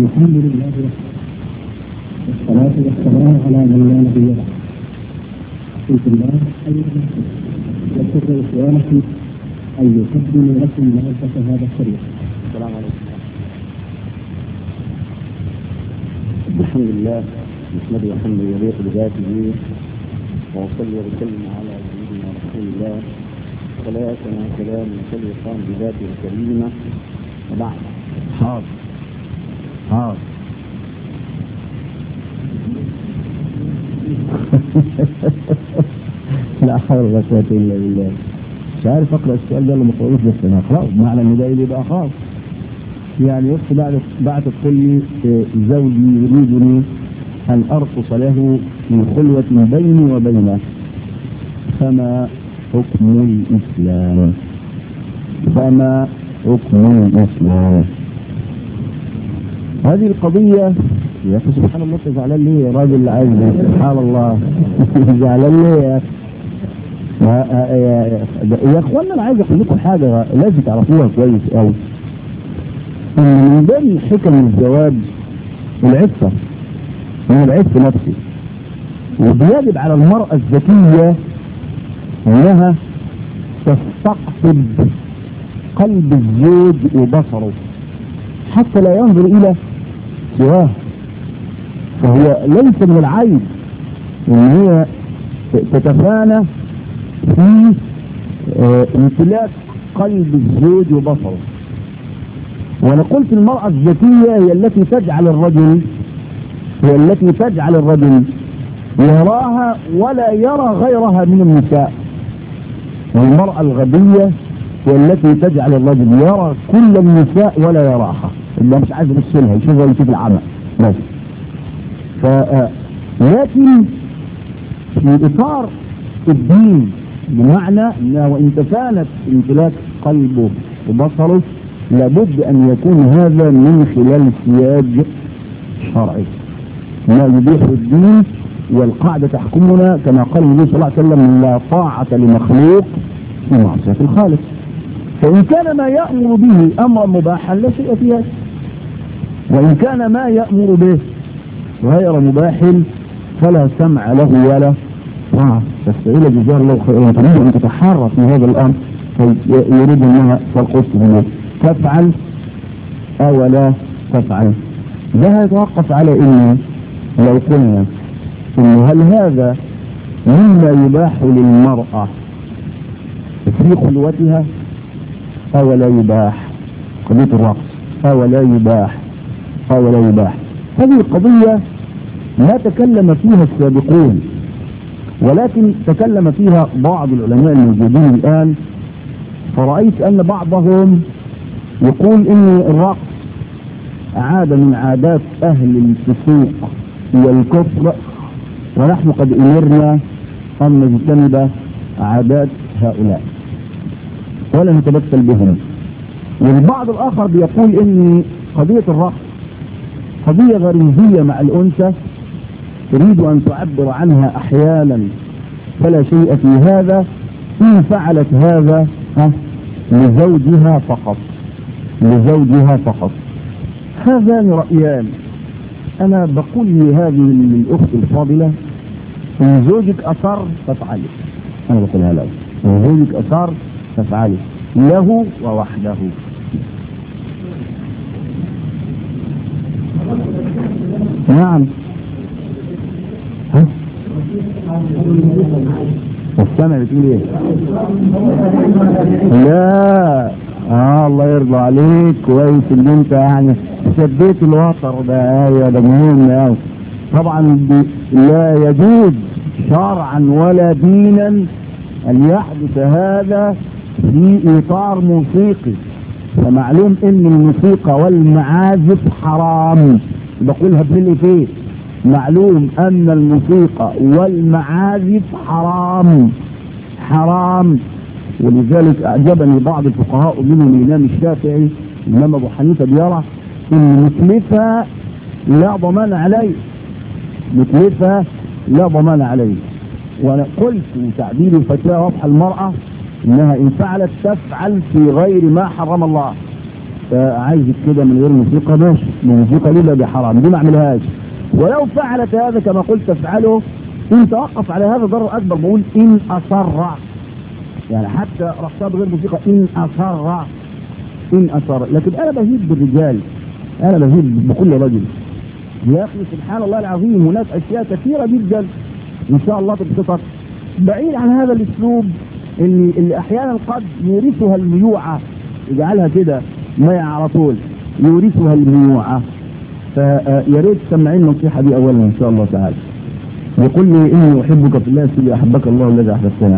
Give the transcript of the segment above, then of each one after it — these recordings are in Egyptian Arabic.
الحمد لله والصلاة والسلام على من لا نبي له بسم الله أيضا يسر إخوانكم أن يقدموا لكم مادة هذا الشريف السلام عليكم الحمد لله نحمده حمدا يليق بذاته واصلي وسلم على سيدنا رسول الله صلاة وسلام وسلم بذاته الكريمة وبعد حاضر حاضر لا حول ولا قوة إلا بالله مش عارف أقرأ السؤال ده اللي مقروش بس أنا أقرأه معنى إن ده يبقى خاص يعني أختي بعد بعد تقول لي آه، زوجي يريدني أن أرقص له من خلوة بيني وبينه فما حكم الإسلام فما حكم الإسلام هذه القضية يا أخي سبحان الله أنت زعلان ليه يا راجل عايز سبحان الله زعلان ليه يا أخي يا- يا يا- يا اخوانا انا عايز اقول لكم حاجه لازم تعرفوها كويس قوي ان من ضمن حكم الزواج العفه من العفه نفسه وبيجب على المراه الذكيه انها تستقطب قلب الزوج وبصره حتى لا ينظر الى سواه فهو ليس من العيب ان هي تتفانى في آه، امتلاك قلب الزوج وبصره وانا قلت المرأة الذكية هي التي تجعل الرجل هي التي تجعل الرجل يراها ولا يرى غيرها من النساء والمرأة الغبية هي التي تجعل الرجل يرى كل النساء ولا يراها اللي مش عايز يبص لها يشوفها يشوف العمى بس ف آه، لكن في اطار الدين بمعنى انه وان تفانت امتلاك قلبه وبصره لابد ان يكون هذا من خلال سياج شرعي ما يبيح الدين والقاعدة تحكمنا كما قال النبي صلى الله عليه وسلم لا طاعة لمخلوق في معصية الخالق فإن كان ما يأمر به أمرا مباحا لا شيء في هذا وإن كان ما يأمر به غير مباح فلا سمع له ولا طاعة فالسعيدة جزاه الله خيرا تريد أن تتحرك في هذا الأمر يريد أنها ترقص به تفعل أو لا تفعل ده يتوقف على إنه لو قلنا إنه هل هذا مما يباح للمرأة في خلوتها أو لا يباح قضية الرقص أو لا يباح أو لا يباح هذه القضية ما تكلم فيها السابقون ولكن تكلم فيها بعض العلماء الموجودين الآن فرأيت أن بعضهم يقول إن الرقص عادة من عادات أهل الفسوق والكفر ونحن قد أمرنا أن نجتنب عادات هؤلاء ولا نتبتل بهم والبعض الآخر بيقول إن قضية الرقص قضية غريزية مع الأنثى تريد أن تعبر عنها أحيانا فلا شيء في هذا إن فعلت هذا ها لزوجها فقط لزوجها فقط هذان رأيان أنا بقول لهذه الأخت الفاضلة إن زوجك أصر فافعلي أنا بقولها لك إن زوجك أصر فافعلي له ووحده نعم ها؟ السمع بتقول ايه لا اه الله يرضى عليك كويس ان انت يعني شديت الوتر ده ايوه ده مهم قوي طبعا دي- لا يجوز شرعا ولا دينا ان يحدث هذا في اطار موسيقي فمعلوم ان الموسيقى والمعازف حرام بقولها بالايه معلوم ان الموسيقى والمعازف حرام حرام ولذلك اعجبني بعض الفقهاء منهم الامام الشافعي الامام ابو حنيفه بيرى ان مثلثها لا ضمان عليه مثلثها لا ضمان عليه وانا قلت من تعبير الفتاة واضحة المرأة انها ان فعلت تفعل في غير ما حرم الله عايزك كده من غير موسيقى ماشي الموسيقى دي لا دي حرام دي ما اعملهاش ولو فعلت هذا كما قلت تفعله ان توقف على هذا ضرر اكبر بقول ان اصر يعني حتى رقصها بغير موسيقى ان اصر ان اصر لكن انا بهيب بالرجال انا بهيب بكل رجل يا اخي سبحان الله العظيم هناك اشياء كثيره جدا ان شاء الله تتفق بعيد عن هذا الاسلوب اللي, اللي احيانا قد يورثها الميوعه يجعلها كده مية على طول يورثها الميوعه فيا ريت تسمعين النصيحه دي اولا ان شاء الله تعالى يقول لي اني احبك في الله سيدي احبك الله الذي احببتنا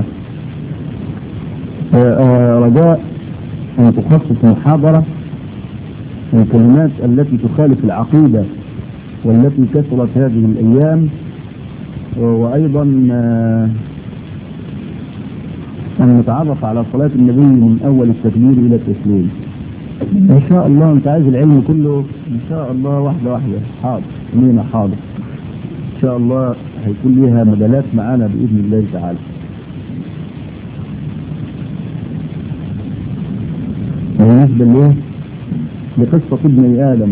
رجاء ان تخصص محاضره الكلمات التي تخالف العقيده والتي كثرت هذه الايام وايضا ان نتعرف على صلاه النبي من اول التكبير الى التسليم ان شاء الله انت عايز العلم كله ان شاء الله واحده واحده حاضر مين حاضر ان شاء الله هيكون ليها مجالات معانا باذن الله تعالى بالنسبه له لقصه ابن ادم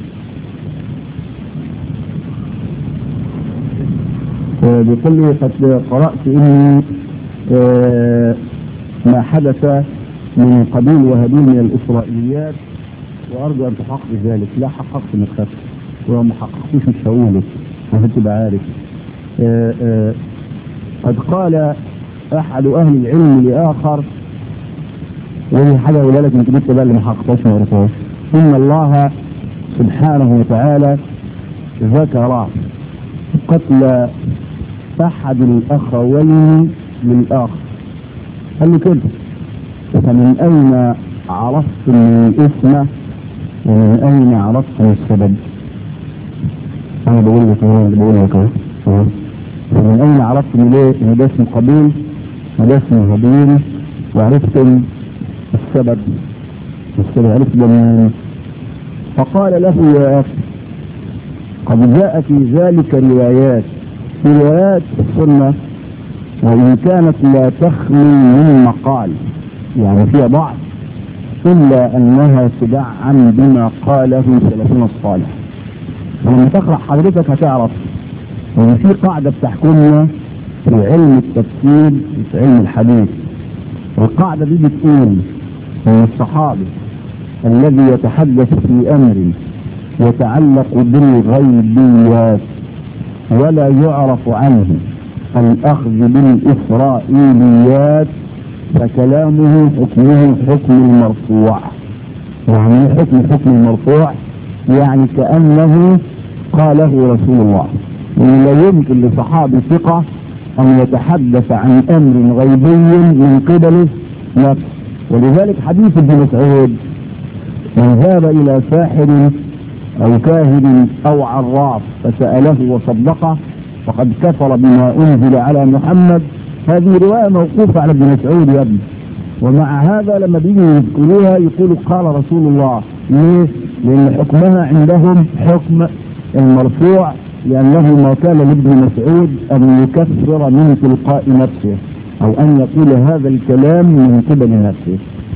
بيقول لي قد قرات اني ما حدث من قبيل وهابيل من الاسرائيليات وارجو ان تحقق ذلك لا حققت من خف ولو ما حققتوش مش هقوله عشان تبقى عارف آآ آآ قد قال احد اهل العلم لاخر وهي حاجه اقولها لك يمكن انت بقى اللي ما حققتهاش ما عرفتهاش ان الله سبحانه وتعالى ذكر قتل احد الاخوين للاخر قال له كده فمن اين عرفتم الاسم ومن اين عرفتم السبب انا بقول لك انا بقول لك اهو فمن اين عرفتم ليه ان ده اسم قبيل وده اسم هابيل وعرفتم السبب السبب عرفت منين فقال له يا اخي قد جاء في ذلك روايات في روايات السنه وإن كانت لا تخلو من مقال يعني فيها ضعف إلا أنها تدعم بما قاله سلفنا الصالح ولما تقرأ حضرتك هتعرف ان في قاعدة بتحكمنا في علم التفسير في علم الحديث القاعدة دي بتقول ان الصحابي الذي يتحدث في امر يتعلق بالغيبيات ولا يعرف عنه الأخذ بالإسرائيليات فكلامه حكمه حكم المرفوع يعني حكم حكم المرفوع يعني كأنه قاله رسول الله يعني لا يمكن لصحابي ثقة أن يتحدث عن أمر غيبي من قبل نفسه ولذلك حديث ابن مسعود من ذهب إلى ساحر أو كاهن أو عراف فسأله وصدقه فقد كفر بما أنزل على محمد هذه رواية موقوفة على ابن مسعود يا ابني ومع هذا لما بيجوا يذكروها يقولوا قال رسول الله ليه؟ لأن حكمها عندهم حكم المرفوع لأنه ما كان لابن مسعود أن يكفر من تلقاء نفسه أو أن يقول هذا الكلام من قبل نفسه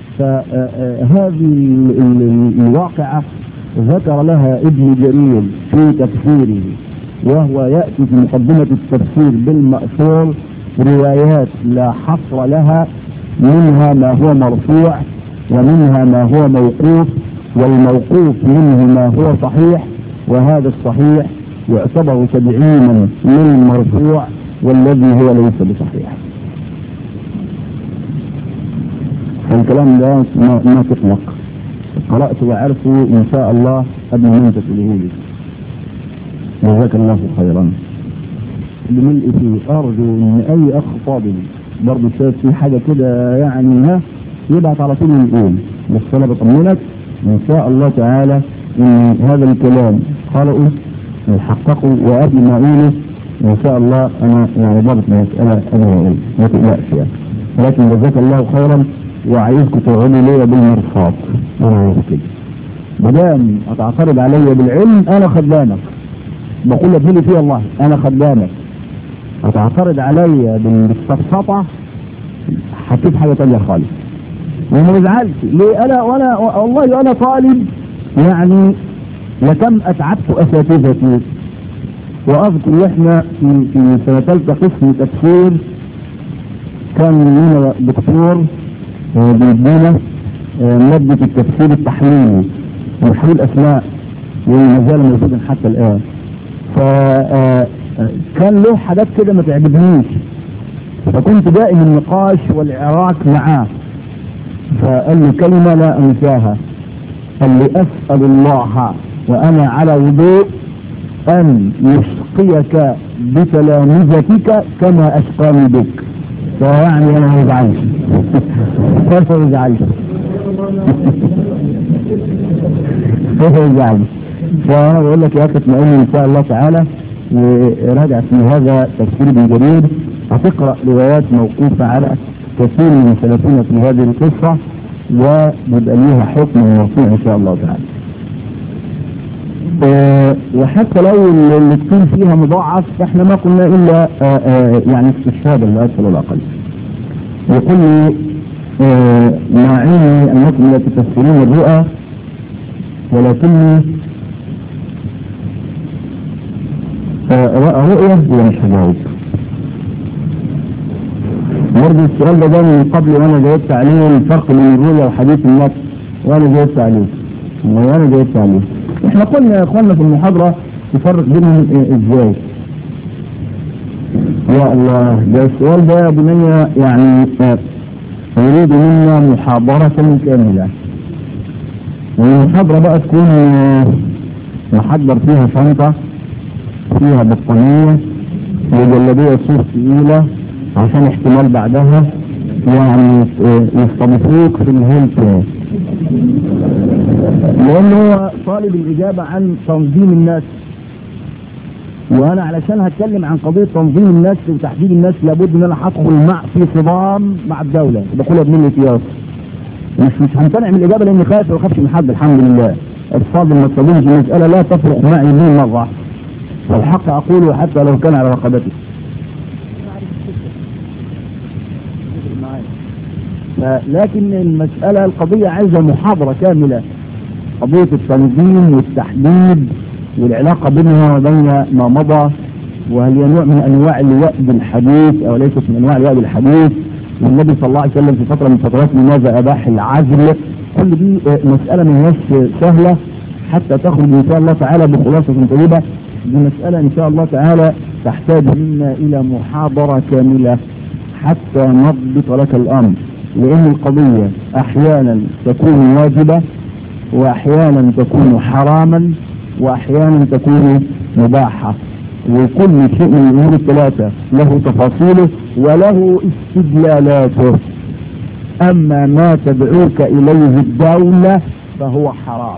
فهذه الواقعة ذكر لها ابن جرير في تفسيره وهو يأتي في مقدمة التفسير بالمأثور روايات لا حصر لها منها ما هو مرفوع ومنها ما هو موقوف والموقوف منه ما هو صحيح وهذا الصحيح يعتبر تدعيما للمرفوع والذي هو ليس بصحيح فالكلام ده ما, ما تطلق قرأت وعرفه إن شاء الله قبل ما أنت تقوله لي جزاك الله خيرا بملء فيه أرجو إن أي أخ فاضل برضه شايف في حاجة كده يعني ها يبعت على طول يقول بس أنا بطمنك إن شاء الله تعالى إن هذا الكلام قرأوا وحققوا وقبل ما أقوله إن شاء الله أنا يعني ضابط مسألة أنا أقول ما تقلقش يعني لكن جزاك الله خيرا وعايزكم تقعدوا ليا بالمرصاد أنا عايز كده ما دام هتعترض عليا بالعلم أنا خدامك بقول لك لي فيه الله أنا خدامك هتعترض عليا بالسفسطة هتجيب حاجة تانية خالص وما بزعلش ليه انا وانا والله وانا طالب يعني لكم اتعبت اساتذتي واذكر واحنا في في سنه ثالثه قسم تفسير كان لنا دكتور آه، بيدينا آه، ماده التفسير التحليلي وتحليل اسماء وما زال موجودا حتى الان فكان له حاجات كده ما تعجبنيش فكنت دائم النقاش والعراك معاه فقال لي كلمة لا أنساها قال لي أسأل الله وأنا على وضوء أن يسقيك بتلامذتك كما أسقاني بك فيعني أنا ما يزعلش ما يزعلش ما يزعلش فأنا بقول لك يا أخي اطمئن إن شاء الله تعالى وراجع في هذا تفسير ابن جرير هتقرأ روايات موقوفة على كثير من سلفنا في هذه القصة ويبقى ليها حكم مرفوع إن شاء الله تعالى. آه، وحتى لو اللي تكون فيها مضاعف فاحنا ما قلنا الا آه، آه، يعني استشهاد الاسفل والاقل. يقول لي آه، مع علمي انكم لا تفسرون الرؤى ولكني آه، رأى رؤية ولا مش هجاوب. برضه السؤال ده جاني من قبل وانا جاوبت عليه الفرق بين الرؤيا وحديث النفس وانا جاوبت عليه وانا جاوبت عليه احنا قلنا يا اخوانا في المحاضرة نفرق بينهم إيه ازاي يا الله ده السؤال ده يا بنية يعني آه، يريد منا محاضرة كاملة والمحاضرة بقى تكون آه، نحضر فيها شنطة فيها بطانية وجلابية صوف تقيلة عشان احتمال بعدها يعني آه، يستضيفوك في الهيلتون لان هو طالب الاجابه عن تنظيم الناس وانا علشان هتكلم عن قضيه تنظيم الناس وتحديد الناس لابد ان انا هدخل مع في صدام مع الدوله بقولها بملي قياس مش مش همتنع من الاجابه لاني خايف ما بخافش من حد الحمد لله الفاضل ما تصدمش المساله لا تفرق معي من مره واحدة. والحق اقوله حتى لو كان على رقبتي لكن المسألة القضية عايزة محاضرة كاملة قضية التنظيم والتحديد والعلاقة بينها وبين ما مضى وهل هي نوع من أنواع الوأد الحديث أو ليست من أنواع الوأد الحديث والنبي صلى الله عليه وسلم في فترة من فترات لماذا أباح العزل كل دي آه، مسألة ما هياش سهلة حتى تخرج إن شاء الله تعالى بخلاصة طيبة دي مسألة إن شاء الله تعالى تحتاج منا إلى محاضرة كاملة حتى نضبط لك الأمر لأن القضية أحيانا تكون واجبة وأحيانا تكون حراما وأحيانا تكون مباحة وكل شيء من الأمور الثلاثة له تفاصيله وله استدلالاته أما ما تدعوك إليه الدولة فهو حرام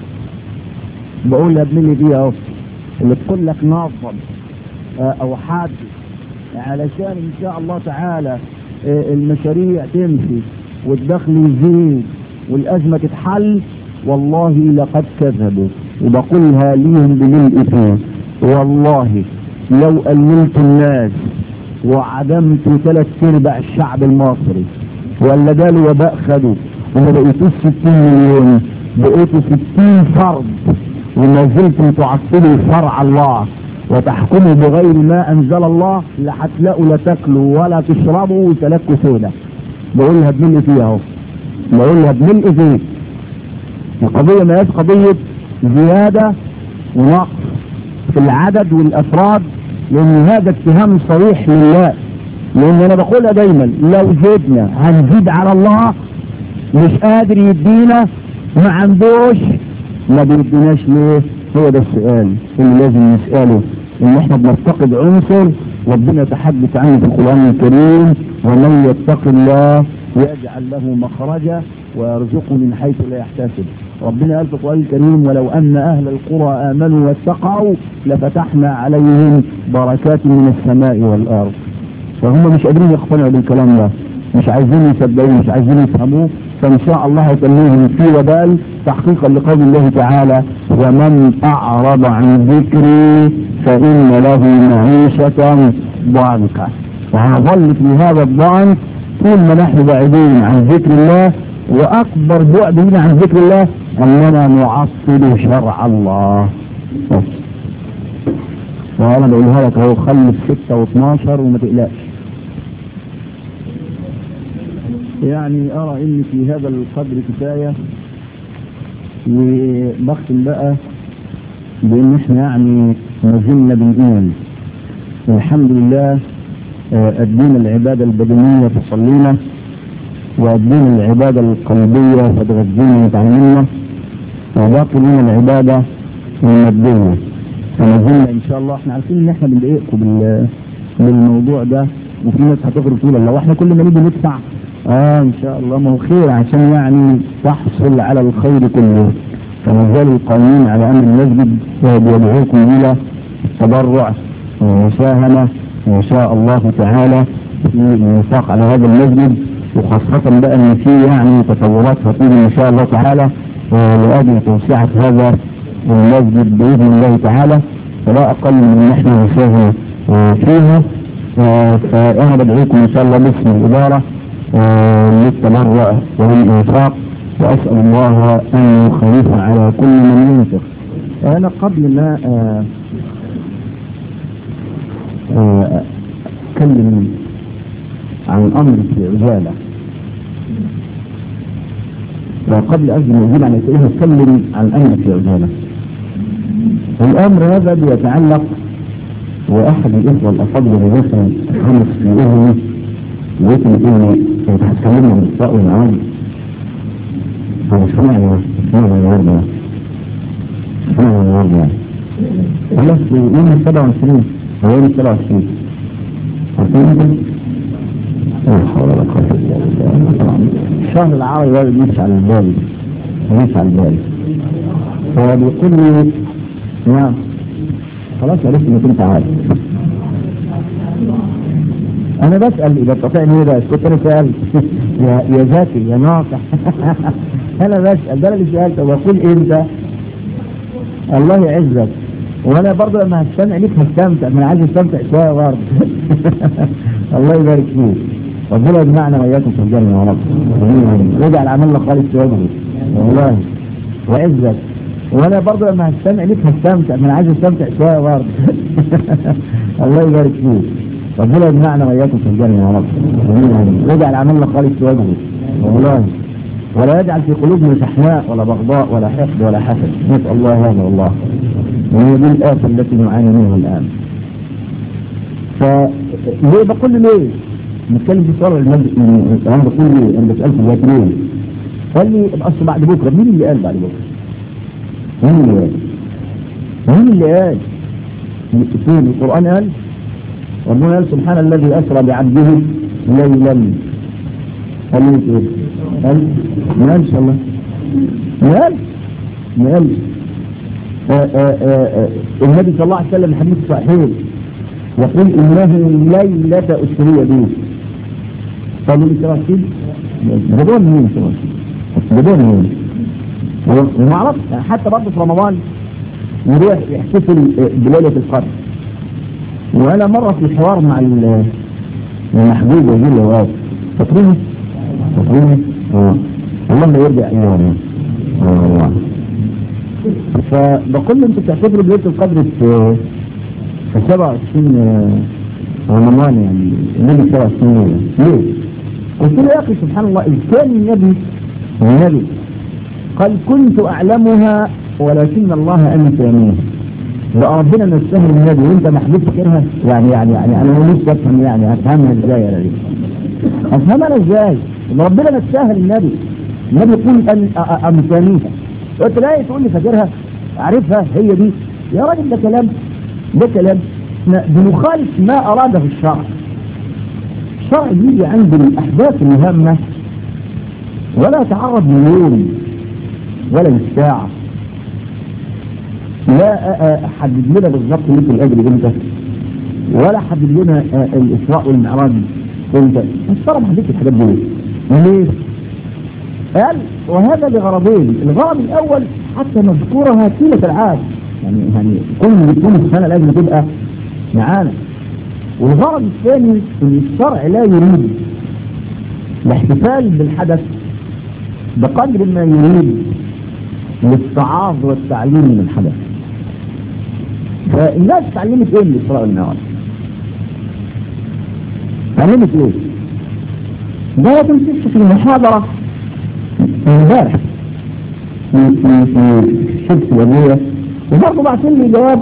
بقول ابن دي اهو اللي تقول لك نظم آه، او حد علشان ان شاء الله تعالى آه، المشاريع تمشي والدخل يزيد والازمه تتحل والله لقد كذبوا وبقولها ليهم بملء فيه والله لو قللت الناس وعدمت ثلاث ارباع الشعب المصري ولا جاله وباء خدوا وما بقيتوش 60 مليون بقيتوا 60 فرد وما زلتم تعطلوا شرع الله وتحكموا بغير ما انزل الله لا هتلاقوا لا تاكلوا ولا تشربوا وتلكوا سودا بقولها بملء فيه اهو بقولها بملء فيه القضية ما هيش قضية زيادة ونقص في العدد والافراد لان هذا اتهام صريح لله لان انا بقولها دايما لو زدنا هنزيد على الله مش قادر يدينا ما عندوش ما بيديناش ليه هو ده السؤال اللي لازم نسأله ان احنا بنفتقد عنصر ربنا يتحدث عنه في القرآن الكريم ومن يتق الله يجعل له مخرجا ويرزقه من حيث لا يحتسب ربنا قال في القرآن الكريم ولو أن أهل القرى آمنوا واتقوا لفتحنا عليهم بركات من السماء والأرض فهم مش قادرين يقتنعوا بالكلام ده مش عايزين يصدقوه مش عايزين يفهموه فان شاء الله هيتنوهم في وبال تحقيقا لقول الله تعالى ومن اعرض عن ذكري فان له معيشة ضنكا وهنظل في هذا الضنك طول ما نحن بعيدين عن ذكر الله واكبر بعد هنا عن ذكر الله اننا نعطل شرع الله بس وانا بقولها لك اهو خلف 6 و12 وما تقلقش يعني ارى ان في هذا القدر كفايه وبختم بقى بان احنا يعني ما زلنا بنقول الحمد لله أدينا العبادة البدنية فصلينا وأدينا العبادة القلبية فتغذينا وتعلمنا وباقي لنا العبادة المادية فما زلنا إن شاء الله احنا عارفين إن احنا بنضايقكم بال بالموضوع ده وفي ناس هتخرج تقول لو احنا كل ما نيجي ندفع اه ان شاء الله ما هو خير عشان يعني تحصل على الخير كله فما زالوا القائمين على امر المسجد بيدعوكم الى التبرع والمساهمه ان شاء الله تعالى في الانفاق على هذا المسجد وخاصة بقى ان في يعني تطورات هتيجي ان شاء الله تعالى لاجل توسعة هذا المسجد باذن الله تعالى فلا اقل من ان احنا نساهم فيها فانا بدعوكم ان شاء الله باسم الادارة للتبرع والانفاق واسال الله ان يخلف على كل من ينفق انا قبل ما اتكلم عن امر في عجاله وقبل اجل اجيب عن اسئله اتكلم عن امر في عجاله الامر هذا بيتعلق واحد الاخوه الافاضل اللي دخل خمس في اذني لقيت اني كنت هتكلم عن الاسراء والمعاد هو سمعني سمعني النهارده سمعني النهارده خلاص يوم 27 حوالي 27 عارفين انت؟ لا حول ولا قوة الا بالله الشهر العربي ده بيمشي على البال بيمشي على البال هو بيقول لي نعم خلاص عرفت انك انت عارف انا بسأل اذا قطعني ايه بس كنت انا سألت يا يا ذكي يا ناصح انا بسأل ده انا اللي سألت بقول امتى الله يعزك وانا برضه لما هستمع ليك هستمتع ما انا عايز استمتع شويه برضه الله يبارك فيك ربنا يجمعنا واياكم في الجنه يا رب واجعل عملنا خالص في وجهه والله وعزك وانا برضه لما هستمع ليك هستمتع ما انا عايز استمتع شويه برضه الله يبارك فيك ربنا يجمعنا واياكم في الجنه يا رب واجعل عملنا خالص في وجهه والله ولا يجعل في قلوبنا شحناء ولا بغضاء ولا حقد ولا حسد نسال الله هذا والله وهي دي الآفة التي نعاني منها الآن فليه بقول له ليه؟ نتكلم في صار المجلس انا بقول لي انا بسألك دلوقتي ليه؟ قال لي اصل بعد بكره مين اللي قال بعد بكره؟ مين اللي قال؟ مين اللي قال؟ فين القرآن قال؟ ربنا قال سبحان الذي أسرى بعبده ليلا قال لي ايه؟ قال ما قالش الله ما قالش ما قالش النبي صلى الله عليه وسلم حديث صحيح يقول انه ليلة اسرية به قالوا لي سراسيل جابوها منين سراسيل جابوها منين وما اعرفش حتى برضه في رمضان يروح يحتفل بليلة القدر وانا مرة في حوار مع المحبوب وجيل الوقت فاكريني؟ فاكريني؟ اه والله ما يرجع ايام اه والله فبقول له انت بتعتبر ليله القدر في في 27 رمضان يعني النبي 27 ليه؟ قلت له يا اخي سبحان الله اذ كان النبي النبي قال كنت اعلمها ولكن الله انسانيها بقى ربنا نستهل النبي وانت محبوب فاكرها يعني يعني يعني انا نفسي افهم يعني افهمها ازاي انا دي افهمها انا ازاي؟ ربنا نستهل النبي النبي يقول ان امسانيها قلت لا تقول لي فاكرها عارفها هي دي يا راجل ده كلام ده كلام بنخالف ما أراده الشرع الشرع بيجي عند الأحداث الهامة ولا يتعرض لليوم ولا للساعة لا حدد لنا بالظبط ليله الأجر امتى ولا حدد لنا الإسراء والمعراج امتى الشرع ما حددش الحاجات دي ليه؟ قال وهذا لغرضين الغرض الاول حتى نذكرها طيلة العام يعني يعني كل كل السنة لازم تبقى معانا والغرض الثاني ان الشرع لا يريد الاحتفال بالحدث بقدر ما يريد للتعاظ والتعليم من الحدث فالناس اتعلمت ايه من الاسراء والمعراج؟ اتعلمت ايه؟ ده تمسكش في المحاضرة امبارح في في في شمس اليومية وبرضه بعتين لي جواب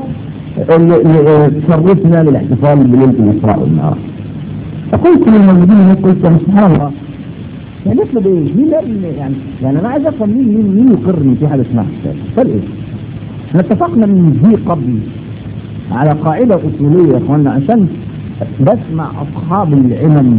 تصرفنا للاحتفال بليلة الإسراء والمعراج فقلت للموجودين هناك قلت يا سبحان الله يعني نطلب ايه؟ مين اللي- يعني يعني انا عايز افهم مين مين مين يقر ان في حاجه اسمها حساب؟ قال ايه؟ احنا اتفقنا من ذي قبل على قاعده اصوليه يا اخوانا عشان بسمع اصحاب العلم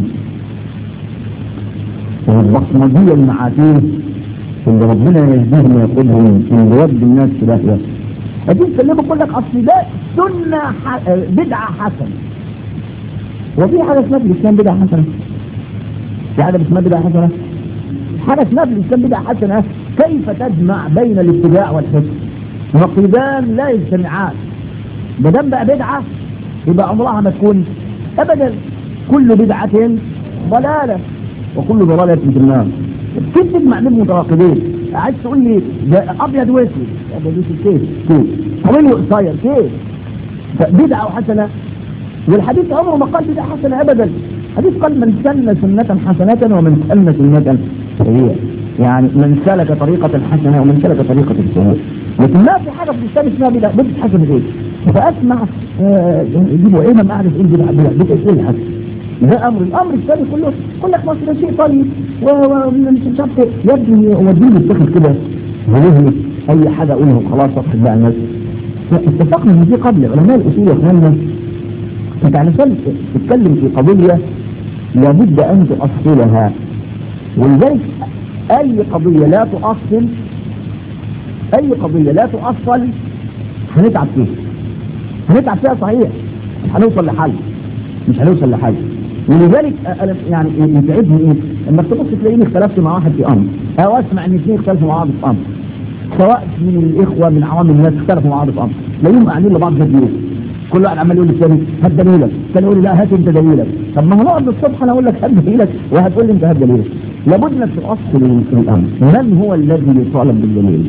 والبصمجيه المعاتيه اللي ربنا يهديهم ويقودهم اللي يودي الناس في داهيه ادي كلمه بقول لك اصل ده سنه ح... بدعه حسنه وفي حاجه اسمها في الاسلام بدعه حسنه في حاجه اسمها بدعه حسنه حاجه اسمها في الاسلام بدعه حسنه كيف تجمع بين الاتباع والحكم نقيضان لا يجتمعان ما دام بقى بدعه يبقى عمرها ما تكون ابدا كل بدعه ضلاله وكل ضلاله في النار كيف تجمع بين متناقضين عايز تقول لي ده ابيض واسود ابيض واسود كيف كيف طويل وقصير كيف بدعه وحسنه والحديث عمره ما قال بدعه حسنه ابدا الحديث قال من سن سنه حسنه ومن سن سنه سيئه يعني من سلك طريقة حسنة ومن سلك طريقة سيئة لكن ما في حاجة في الإسلام اسمها بدعة بدعة حسنة إيه فأسمع آه، يجيبوا إيه ما أعرف إيه بدعة بدعة بدعة إيه الحسنة ده أمر الأمر الثاني كله يقول لك مصر ده شيء طيب ومش عارف إيه. يا ابني هو الدين يتخذ كده ويهلي أي حاجة أقولها وخلاص أصحى بقى الناس اتفقنا من دي قبل علماء الأصول يا إخواننا أنت علشان تتكلم في قضية لابد أن تؤصلها ولذلك أي قضية لا تؤصل أي قضية لا تؤصل هنتعب فيها هنتعب فيها صحيح مش هنوصل لحل مش هنوصل لحل ولذلك أنا يعني يتعبني ايه؟ لما تبص تلاقيني اختلفت مع واحد في امر او اسمع ان اثنين اختلفوا مع بعض في امر سواء من الاخوه من عوام الناس اختلفوا مع بعض في امر تلاقيهم قاعدين لبعض هديهم كل واحد عمال يقول للثاني هات دليلك الثاني يقول لي لا هات انت دليلك طب ما هنقعد الصبح انا اقول لك هات دليلك وهتقول لي انت هات دليلك لابد انك تؤصل الامر من هو الذي يطالب بالدليل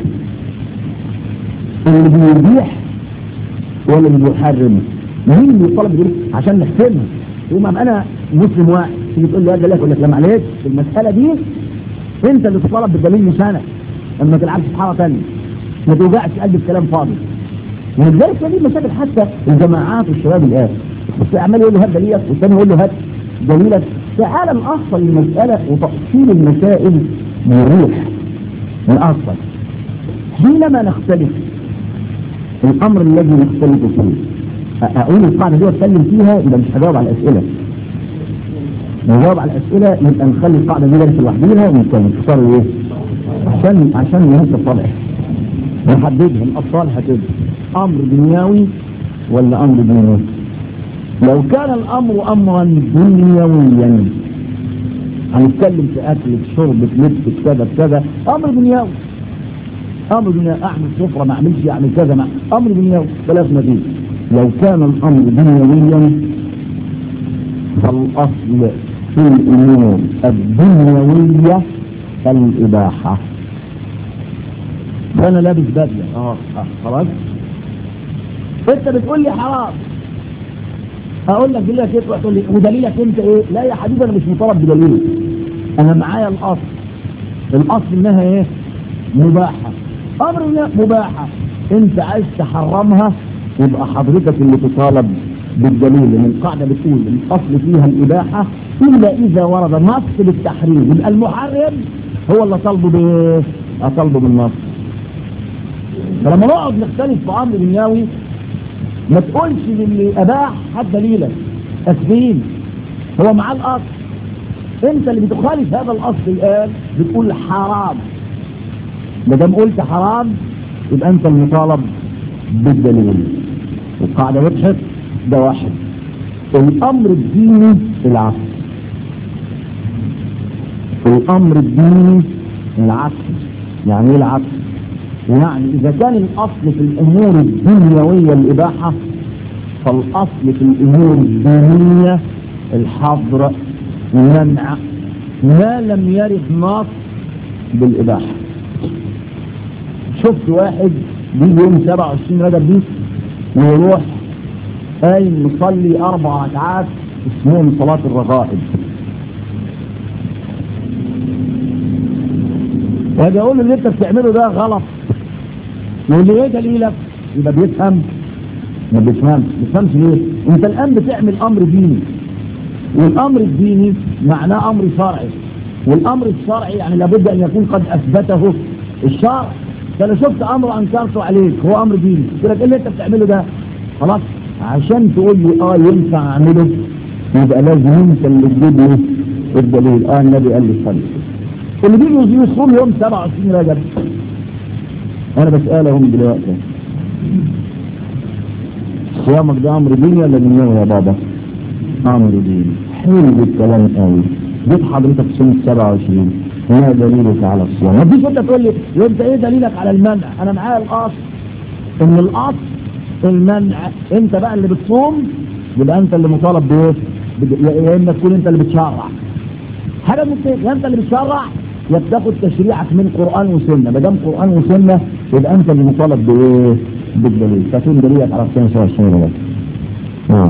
اللي بيبيح ولا اللي بيحرم مين اللي يطالب بالدليل عشان نحسبها يقوم انا مسلم واحد تيجي تقول لي يا دليل اقول لك لا معلش في المساله دي انت اللي تطالب بالدليل مش انا اما تلعبش في حاره ثانيه ما توجعش قلبي بكلام فاضي ولذلك دي مشاكل حتى الجماعات والشباب الان بس عمال يقول له هات دليلك والثاني يقول له هات دليلك تعالى نأصل المسألة وتأصيل المسائل مريح نأصل حينما نختلف الأمر الذي نختلف فيه أقول القاعدة دي وأتكلم فيها يبقى مش هجاوب على الأسئلة نجاوب على الأسئلة يبقى نخلي القاعدة دي درس لوحديها ونتكلم تختاروا إيه؟ عشان عشان نهز الصالح نحددها الأبطال هتبقى أمر دنيوي ولا أمر ديني؟ لو كان الامر امرا دنيويا هنتكلم في اكل في شرب في لبس في كذا في كذا امر دنيوي امر دنيوي اعمل سفره ما اعملش اعمل كذا ما امر دنيوي بلاش نتيجه لو كان الامر دنيويا فالاصل في الامور الدنيويه الاباحه فانا لابس بدله اه اه خلاص انت بتقول لي حرام اقول لك دليلك ايه تروح تقول لي ودليلك انت ايه لا يا حبيبي انا مش مطالب بدليل انا معايا الاصل الاصل انها ايه مباحه امر مباحه انت عايز تحرمها يبقى حضرتك اللي تطالب بالدليل لان القاعده بتقول الاصل فيها الاباحه الا اذا ورد نص بالتحريم يبقى المحرم هو اللي طالبه بايه؟ طالبه بالنص فلما نقعد نختلف في امر دنيوي ما تقولش للي اباح هات دليلك اسفين هو معاه الاصل انت اللي بتخالف هذا الاصل الان بتقول حرام ما دام قلت حرام يبقى انت المطالب بالدليل القاعده وضحت ده واحد الامر الديني العكس الامر الديني العكس يعني ايه العكس يعني إذا كان الأصل في الأمور الدنيوية الإباحة فالأصل في الأمور الدينية الحظر منع ما لم يرد نص بالإباحة شفت واحد بيجي يوم 27 رجب دي ويروح قايم مصلي أربع ركعات اسمهم صلاة الرغائب واجي اقول له اللي انت بتعمله ده غلط يقول لي ايه دليلك؟ يبقى بيفهم ما بيفهمش ما بيفهمش ليه؟ انت الان بتعمل امر ديني والامر الديني معناه امر شرعي والامر الشرعي يعني لابد ان يكون قد اثبته الشرع فلو شفت امر انكرته عليك هو امر ديني قلت لك ايه اللي انت بتعمله ده؟ خلاص عشان تقول لي اه ينفع اعمله يبقى لازم انت اللي تجيب لي الدليل اه النبي قال لي صلي اللي بيجوا يصوم يوم 27 رجب انا بسالهم دلوقتي صيامك ده امر ديني ولا دنيوي يا بابا؟ امر ديني حلو الكلام قوي جيت حضرتك صوم 27 ما دليلك على الصيام؟ ما تجيش انت تقول لي انت ايه دليلك على المنع؟ انا معايا الاصل ان الاصل المنع انت بقى اللي بتصوم يبقى انت اللي مطالب بايه؟ بد- يا يا اما تكون انت اللي بتشرع حاجه من الاثنين يا انت اللي بتشرع يا بتاخد تشريعك من قران وسنه ما دام قران وسنه يبقى انت اللي مطالب بايه؟ بالدليل فكون دليلك على الصيام 27 رجب اه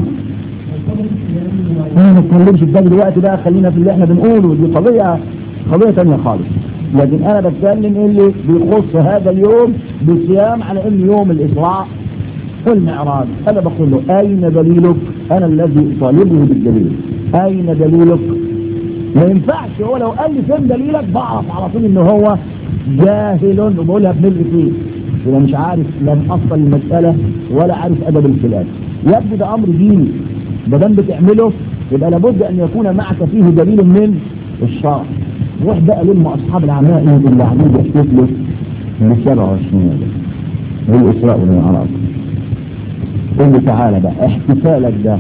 ما نتكلمش في ده دلوقتي بقى خلينا في اللي احنا بنقوله دي قضيه قضيه ثانيه خالص لكن انا بتكلم اللي بيخص هذا اليوم بصيام على انه يوم الاسراء والمعراج انا بقول له اين دليلك انا الذي اطالبه بالدليل اين دليلك ما ينفعش هو لو قال لي فين دليلك بعرف على طول ان هو جاهل وبقولها بملء فيه يبقى مش عارف لا مأصل المسألة ولا عارف أدب الخلاف يبدو ده أمر ديني ما دام بتعمله يبقى لابد أن يكون معك فيه دليل من الشرع روح بقى لم أصحاب العمائم اللي عاملين يحتفلوا من 27 بالإسراء والمعراج قل لي تعالى بقى احتفالك ده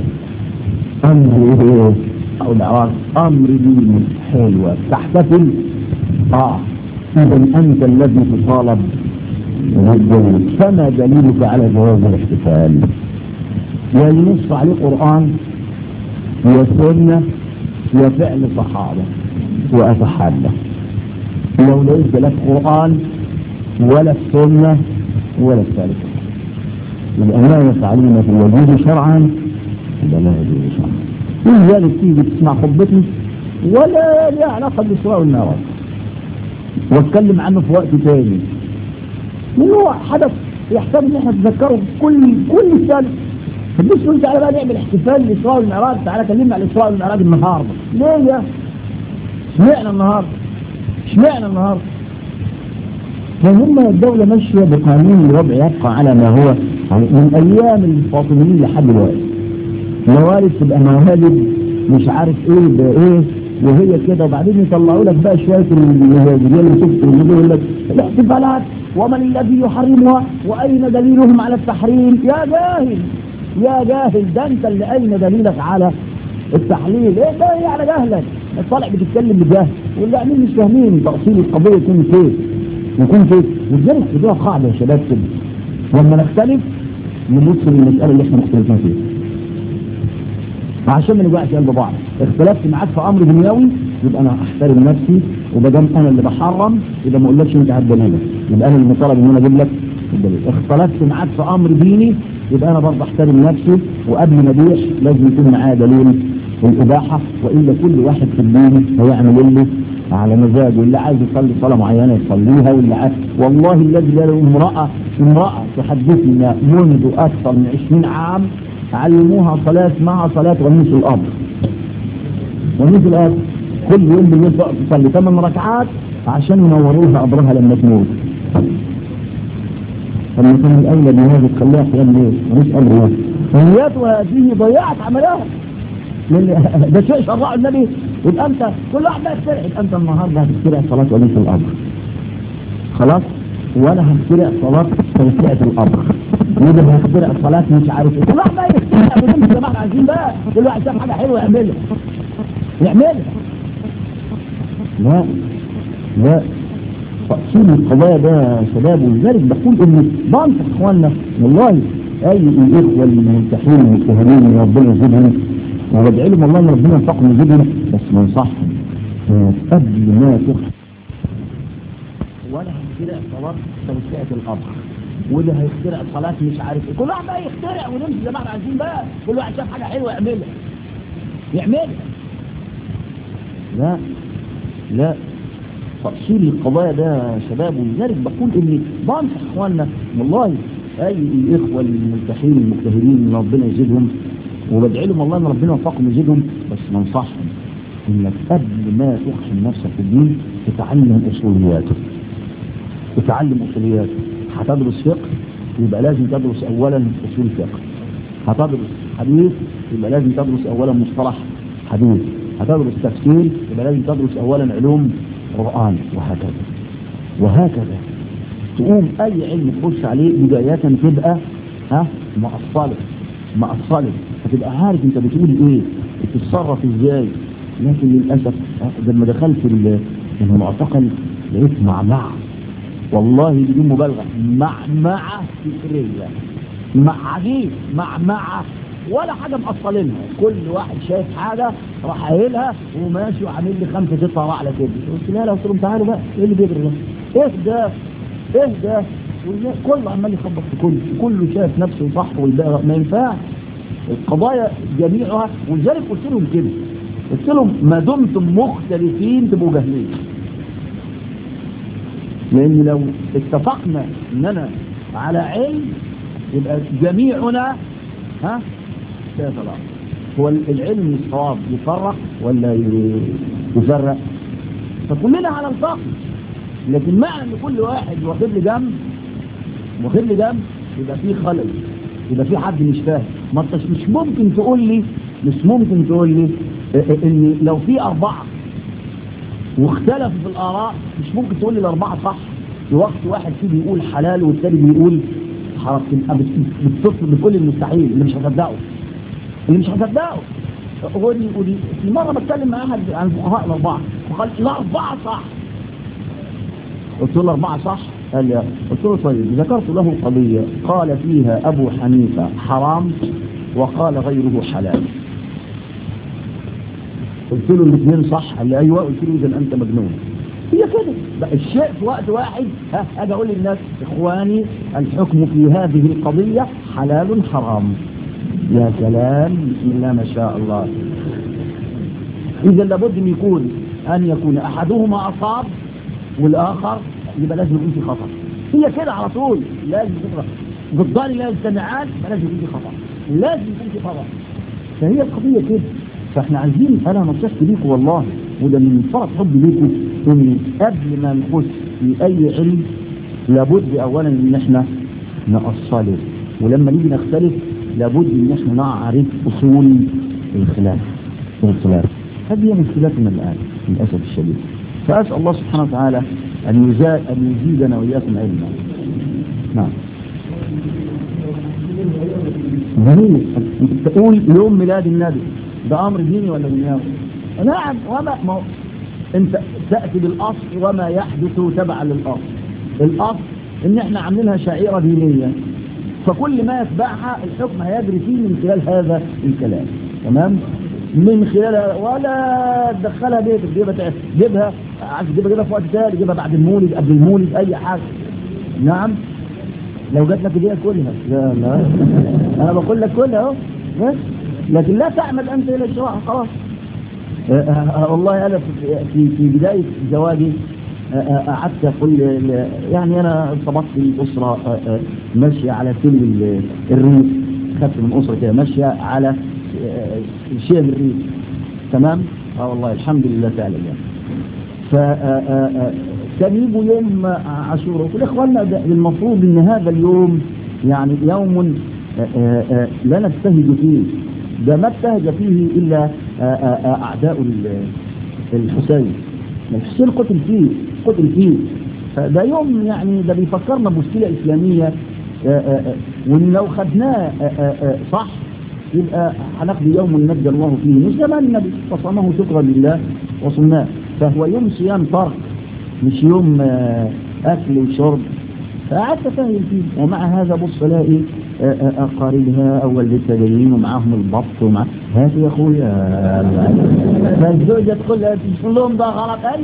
أمر إيه؟ أو العراق أمر ديني حلوة تحتفل آه إذا أنت الذي تطالب بالدليل فما دليلك على جواز الاحتفال يا ينص عليه قرآن يا سنة يا فعل صحابة وأتحدى لو ليس لك قرآن ولا السنة ولا الثالث يبقى ما يفعلون في الوجود شرعا يبقى لا يجوز شرعا ولذلك تيجي تسمع خطبتي ولا لها علاقة بالإسراء والمعراج واتكلم عنه في وقت تاني من هو حدث يحتاج ان احنا نتذكره كل كل سنه مش تقول تعالى بقى نعمل احتفال للاسراء والمعراج تعالى كلمنا عن الاسراء والمعراج النهارده ليه يا اشمعنى النهارده اشمعنى النهارده فهم الدولة ماشية بقانون الوضع يبقى على ما هو يعني من أيام الفاطميين لحد دلوقتي موالد تبقى موالد مش عارف ايه بايه وهي كده وبعدين يطلعوا لك بقى شويه الرجال اللي شفت يقول لك الاحتفالات ومن الذي يحرمها واين دليلهم على التحريم يا جاهل يا جاهل ده انت اللي اين دليلك على التحليل ايه ده ايه على جهلك طالع بتتكلم بجهل واللي قاعدين مش فاهمين تأصيل القضيه يكون كيف يكون كيف ولذلك خدوها قاعده يا شباب كده لما نختلف نبص للمساله اللي احنا مختلفين فيها عشان ما نوقعش قلب بعض اختلفت معاك في امر دنيوي يبقى انا احترم نفسي وما دام انا اللي بحرم يبقى ما اقولكش انت هات دليلك يبقى انا المطالب ان انا اجيب لك الدليل اختلفت معاك في امر ديني يبقى انا برضه احترم نفسي وقبل ما ابيع لازم يكون معايا دليل الاباحه والا كل واحد في الدين هيعمل اللي على مزاجه اللي عايز يصلي صلاه معينه يصليها واللي عايز والله الذي لا له امراه امراه تحدثنا منذ اكثر من 20 عام علموها صلاة مع صلاة غميس الأرض غميس الأرض كل يوم بالليل تقعد تصلي ثمان ركعات عشان ينوروا لها قبرها لما تموت لما كان الأولى بهذا تخليها قيام ليه؟ مش أمر نياتها هذه ضيعت عملها لأن ده شيء شرعه النبي يبقى أنت كل واحد بقى يخترع يبقى أنت النهارده هتخترع صلاة غميس الأرض خلاص وانا هخترع صلاة توسعة الأرض وده هخترع صلاة مش عارف ايه كل واحد بقى يخترع بدون الجماعة عايزين بقى كل واحد شاف حاجة حلوة يعملها يعملها لا لا تأصيل القضايا ده يا شباب ولذلك بقول ان بنصح اخواننا والله اي الاخوة المنتحين المتهمين ربنا يزيدهم وبدعي لهم والله ان ربنا ينفقهم ويزيدهم بس بنصحهم قبل ما تخ ولا هيخترع صلاه توسعه القبر واللي هيخترع صلاه مش عارف ايه كل واحد بقى يخترع ونمشي زي ما احنا عايزين بقى كل واحد شاف حاجه حلوه يعملها يعملها لا لا تأصيل القضايا ده يا شباب ولذلك بقول ان بنصح اخواننا والله اي الاخوه الملتحين المجتهدين ان ربنا يزيدهم وبدعي لهم والله ان ربنا يوفقهم يزيدهم بس ننصحهم انك قبل ما تحسن نفسك في الدين تتعلم اصولياته تتعلم اصولياته هتدرس فقه يبقى لازم تدرس اولا اصول فقه هتدرس حديث يبقى لازم تدرس اولا مصطلح حديث هتدرس تفسير يبقى لازم تدرس اولا علوم قرآن وهكذا وهكذا تقوم اي علم تخش عليه بداية تبقى ها مأصلة مأصلة فتبقى عارف انت بتقول ايه بتتصرف ازاي لكن للأسف لما دخلت المعتقل لقيت معمعة والله بدون مبالغة معمعة فكرية مع عجيب معمعة ولا حاجة مقصلينها كل واحد شايف حاجة راح قايلها وماشي وعامل لي خمسة ستة ورا على كده قلت لا لا قلت لهم تعالوا بقى ايه اللي بيجري ده؟ اهدى اهدى كله عمال يخبط في كله كله شايف نفسه صح والباقي ما ينفعش القضايا جميعها ولذلك قلت لهم كده قلت لهم ما دمتم مختلفين تبقوا جاهلين لان لو اتفقنا اننا على علم يبقى جميعنا ها سيتلاقى هو العلم الصواب يفرق ولا يفرق فكلنا على الفقر لكن معنى ان كل واحد واخد لي جنب واخد لي جنب يبقى في خلل يبقى في حد مش فاهم ما انتش مش ممكن تقول لي مش ممكن تقول لي ان لو في اربعه واختلفوا في الاراء مش ممكن تقول لي الاربعه صح في وقت واحد فيه بيقول حلال والتاني بيقول حرام بتطلب بتقول المستحيل اللي مش هصدقه اللي مش هصدقه ودي ودي في مره بتكلم مع احد عن الفقهاء الاربعه وقال الاربعه صح قلت له الاربعه صح قال لي قلت له طيب ذكرت له قضيه قال فيها ابو حنيفه حرام وقال غيره حلال قلت له الاثنين صح قال لي ايوه قلت له اذا انت مجنون هي كده بقى الشيء في وقت واحد ها اجي اقول للناس اخواني الحكم في هذه القضيه حلال حرام يا سلام بسم الله ما شاء الله اذا لابد ان يكون ان يكون احدهما اصاب والاخر يبقى لازم يكون في خطا هي كده على طول لازم تقرا ضدان لا يجتمعان فلازم يكون في خطا لازم يكون في خطا فهي القضيه كده فاحنا عايزين انا نصيحتي ليكم والله وده من فرط حبي ليكم ان قبل ما نخش في اي علم لابد اولا ان احنا نأصله ولما نيجي نختلف لابد ان احنا نعرف اصول الخلاف الخلاف هذه هي مشكلتنا الان للاسف الشديد فاسال الله سبحانه وتعالى ان يزاد ان يزيدنا واياكم علما نعم جميل تقول يوم ميلاد النبي ده امر ديني ولا دنيوي نعم وما ما انت تاتي بالاصل وما يحدث تبعا للاصل الاصل ان احنا عاملينها شعيره دينيه فكل ما يتبعها الحكم هيجري فيه من خلال هذا الكلام تمام من خلال ولا تدخلها بيتك جيبها جيبها عايز تجيبها جيبها في وقت تاني جيبها بعد المولد قبل المولد اي حاجه نعم لو جات لك هديه كلها لا لا انا بقول لك كلها اهو بس لكن لا تعمد انت الى الشراء خلاص والله انا في في بدايه زواجي قعدت اقول يعني انا ارتبطت باسره ماشيه على سن الريف خدت من اسره كده ماشيه على شيء الريف تمام؟ اه والله الحمد لله تعالى يعني ف كان يجوا يوم عاشوراء وقلت لاخواننا المفروض ان هذا اليوم يعني يوم لا نجتهد فيه ده ما ابتهج فيه الا اعداء الحسين الحسين قتل فيه قتل فيه فده يوم يعني ده بيفكرنا بمشكله اسلاميه وان لو خدناه صح يبقى هنقضي يوم نجى الله فيه مش زمان النبي فصامه شكرا لله وصمناه فهو يوم صيام طرق مش يوم اكل وشرب فقعدت فاهم فيه ومع هذا بص الاقي اقاربها او والدتها جايين ومعاهم البط ومع هات يا اخويا فالزوجه تقول لها تقول لهم ده غلط ايوه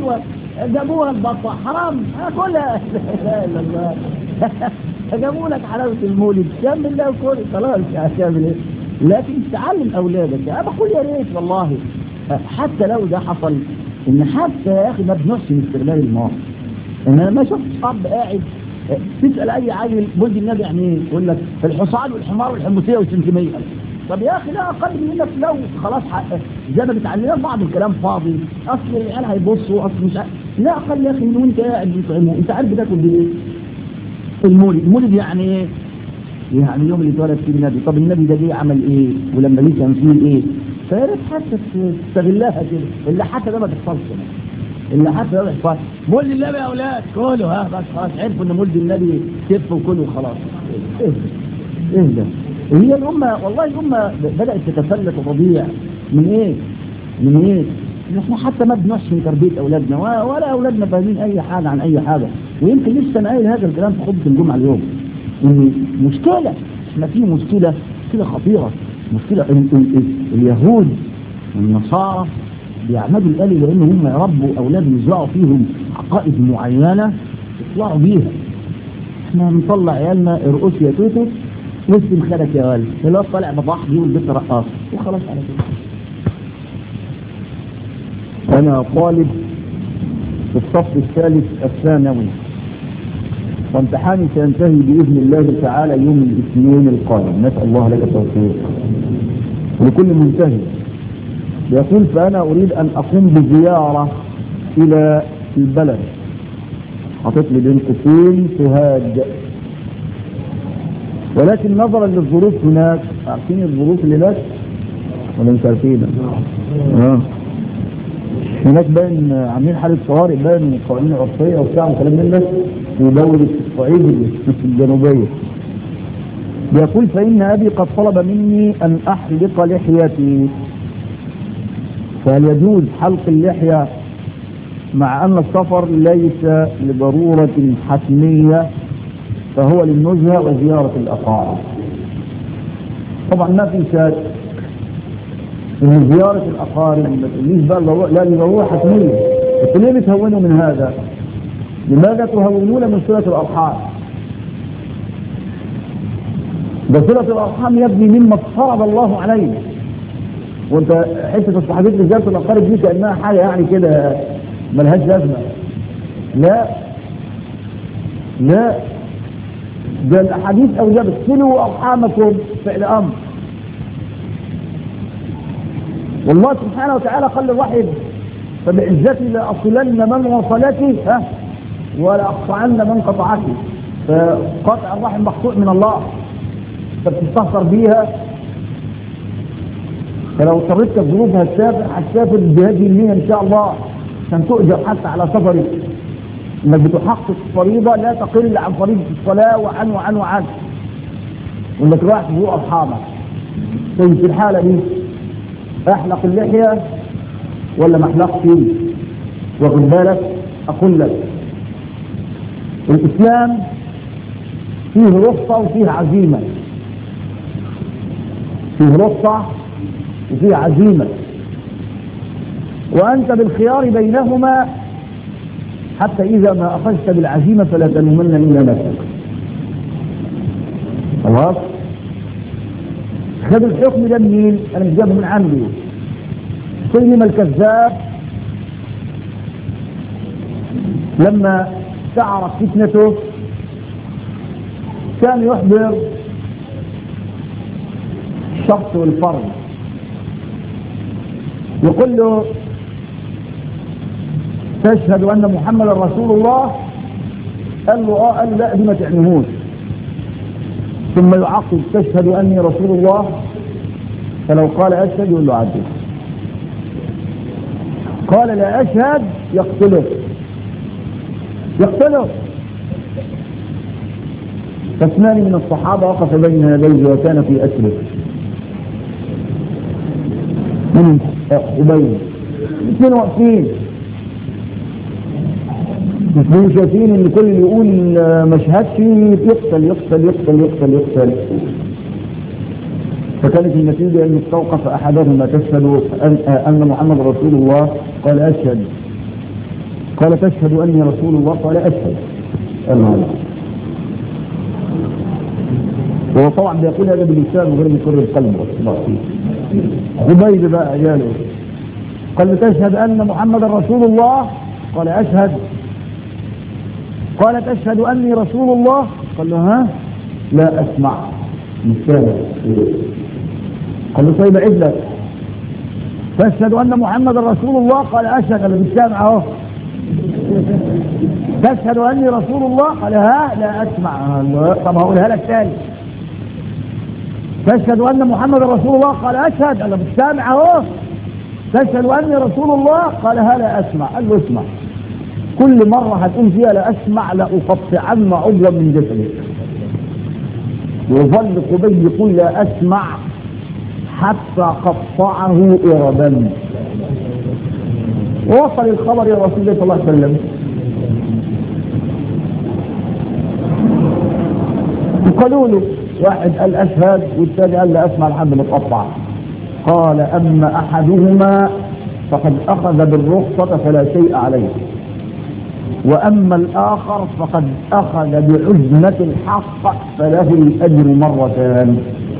جابوها البطة حرام اكلها لا اله الا الله جابوا لك حلاوة المولد كمل الله وكل خلاص هتعمل ايه لكن تعلم اولادك انا بقول يا ريت والله حتى لو ده حصل ان حتى يا اخي ما بنحسن استغلال الماء ان انا ما شفت اب قاعد تسال اي عيل ولد النبي يعني ايه يقول لك الحصان والحمار والحموسيه والسنتميه طب يا اخي لا اقل من انك لو خلاص زي ما بتعلمنا بعض الكلام فاضي اصل العيال هيبصوا اصل مش عارف لا اقل يا اخي من وانت قاعد بتطعمه انت عارف بتاكل بايه؟ المولد المولد يعني ايه؟ يعني اليوم اللي اتولد فيه النبي طب النبي ده ليه عمل ايه؟ ولما ليه كان فيه ايه؟ فيا ريت حتى تستغلها كده اللي حتى ده ما تحصلش اللي حتى ده ما تحصلش مولد النبي يا اولاد كلوا ها بس خلاص عرفوا ان مولد النبي كف وكلوا وخلاص ايه ايه ده؟ هي الأمة والله الأمة بدأت تتفلت وتضيع من إيه؟ من إيه؟ نحن حتى ما بنحسن تربية أولادنا ولا أولادنا فاهمين أي حاجة عن أي حاجة ويمكن لسه أنا قايل هذا الكلام في خطبة الجمعة اليوم إن مشكلة إحنا في مشكلة مشكلة خطيرة مشكلة ال ال ال اليهود والنصارى بيعمدوا الآلي لأن هم يربوا أولادهم يزرعوا فيهم عقائد معينة يطلعوا بيها احنا بنطلع عيالنا ارقص يا توتو واسم خالك يا ولد الواد طالع بضاح بيه والبنت رقاص وخلاص على كده أنا طالب في الصف الثالث الثانوي وامتحاني سينتهي بإذن الله تعالى يوم الاثنين القادم نسأل الله لك التوفيق ولكل منتهي يقول فأنا أريد أن أقوم بزيارة إلى البلد حطيت لي بين قوسين سوهاج ولكن نظرا للظروف هناك عارفين الظروف اللي هناك ولا مش عارفين؟ اه هناك باين عاملين حالة طوارئ باين قوانين عرفية وبتاع وكلام من ده في دولة الصعيد الجنوبية يقول فإن أبي قد طلب مني أن أحلق لحيتي فهل يجوز حلق اللحية مع أن السفر ليس لضرورة حتمية فهو للنزهة وزيارة الأقارب طبعا ما في شك ان زيارة الأقارب ما تقوليش بقى لا لضرورة حتمية انتوا ليه بتهونوا من هذا؟ لماذا تهونون من صلة الأرحام؟ ده صلة الأرحام يبني مما فرض الله علينا وانت حته الصحابيات لزيارة الأقارب دي كأنها حاجة يعني كده ملهاش لازمة لا لا ده الأحاديث أوجبت صلوا أرحامكم فعل أمر والله سبحانه وتعالى قال للواحد فبعزتي لأصلن من وصلتي ها ولا أقطعن من قطعتي فقطع الرحم مقطوع من الله فبتستهتر بيها فلو اضطريت الظروف هتسافر هتسافر بهذه النية إن شاء الله عشان تؤجر حتى على سفرك انك بتحقق فريضة لا تقل عن فريضة الصلاة وعن وعن وعن وانك رايح تزور اصحابك طيب في الحالة دي احلق اللحية ولا ما احلقش واخد بالك اقول لك الاسلام فيه رخصة وفيه عزيمة فيه رخصة وفيه عزيمة وأنت بالخيار بينهما حتى إذا ما أخذت بالعزيمة فلا تلومن إلا نفسك خلاص خذ الحكم ده منين؟ أنا مش جابه من عندي سلم الكذاب لما تعرف فتنته كان يحضر الشخص والفرد يقول له تشهد ان محمدا رسول الله قال له اه قال لا دي ما تعنيهوش ثم يعقب تشهد اني رسول الله فلو قال اشهد يقول له عدل قال لا اشهد يقتله يقتله فاثنان من الصحابه وقف بين يديه وكان في اسره من ابي الاثنين واقفين الاثنين شايفين ان كل اللي يقول ما شهدش يقتل يقتل يقتل يقتل يقتل فكانت النتيجة أن استوقف أحدهما تشهد أن, أن محمد رسول الله قال أشهد قال تشهد اني رسول الله قال اشهد الله وهو طبعا بيقول هذا باللسان وغير بيقر القلب زبيد بقى عياله قال له تشهد ان محمدا رسول الله قال اشهد قال تشهد اني رسول الله قال له ها لا اسمع مش سامع قال له طيب عد لك تشهد ان محمدا رسول الله قال اشهد انا مش سامع اهو تشهد اني رسول الله قال ها لا اسمع طب هقولها لك تاني تشهد ان محمد رسول الله قال اشهد انا مش سامع اهو تشهد اني رسول الله قال ها لا اسمع قال له اسمع كل مرة هتقول فيها لا اسمع لأقطعن عضوا من جسدك وظل قبي يقول لا اسمع حتى قطعه إربا ووصل الخبر يا رسول الله صلى الله عليه وسلم قالوا له واحد قال اشهد والثاني قال لا اسمع لحد ما تقطع قال اما احدهما فقد اخذ بالرخصة فلا شيء عليه واما الاخر فقد اخذ بعزمة الحق فله الاجر مرتان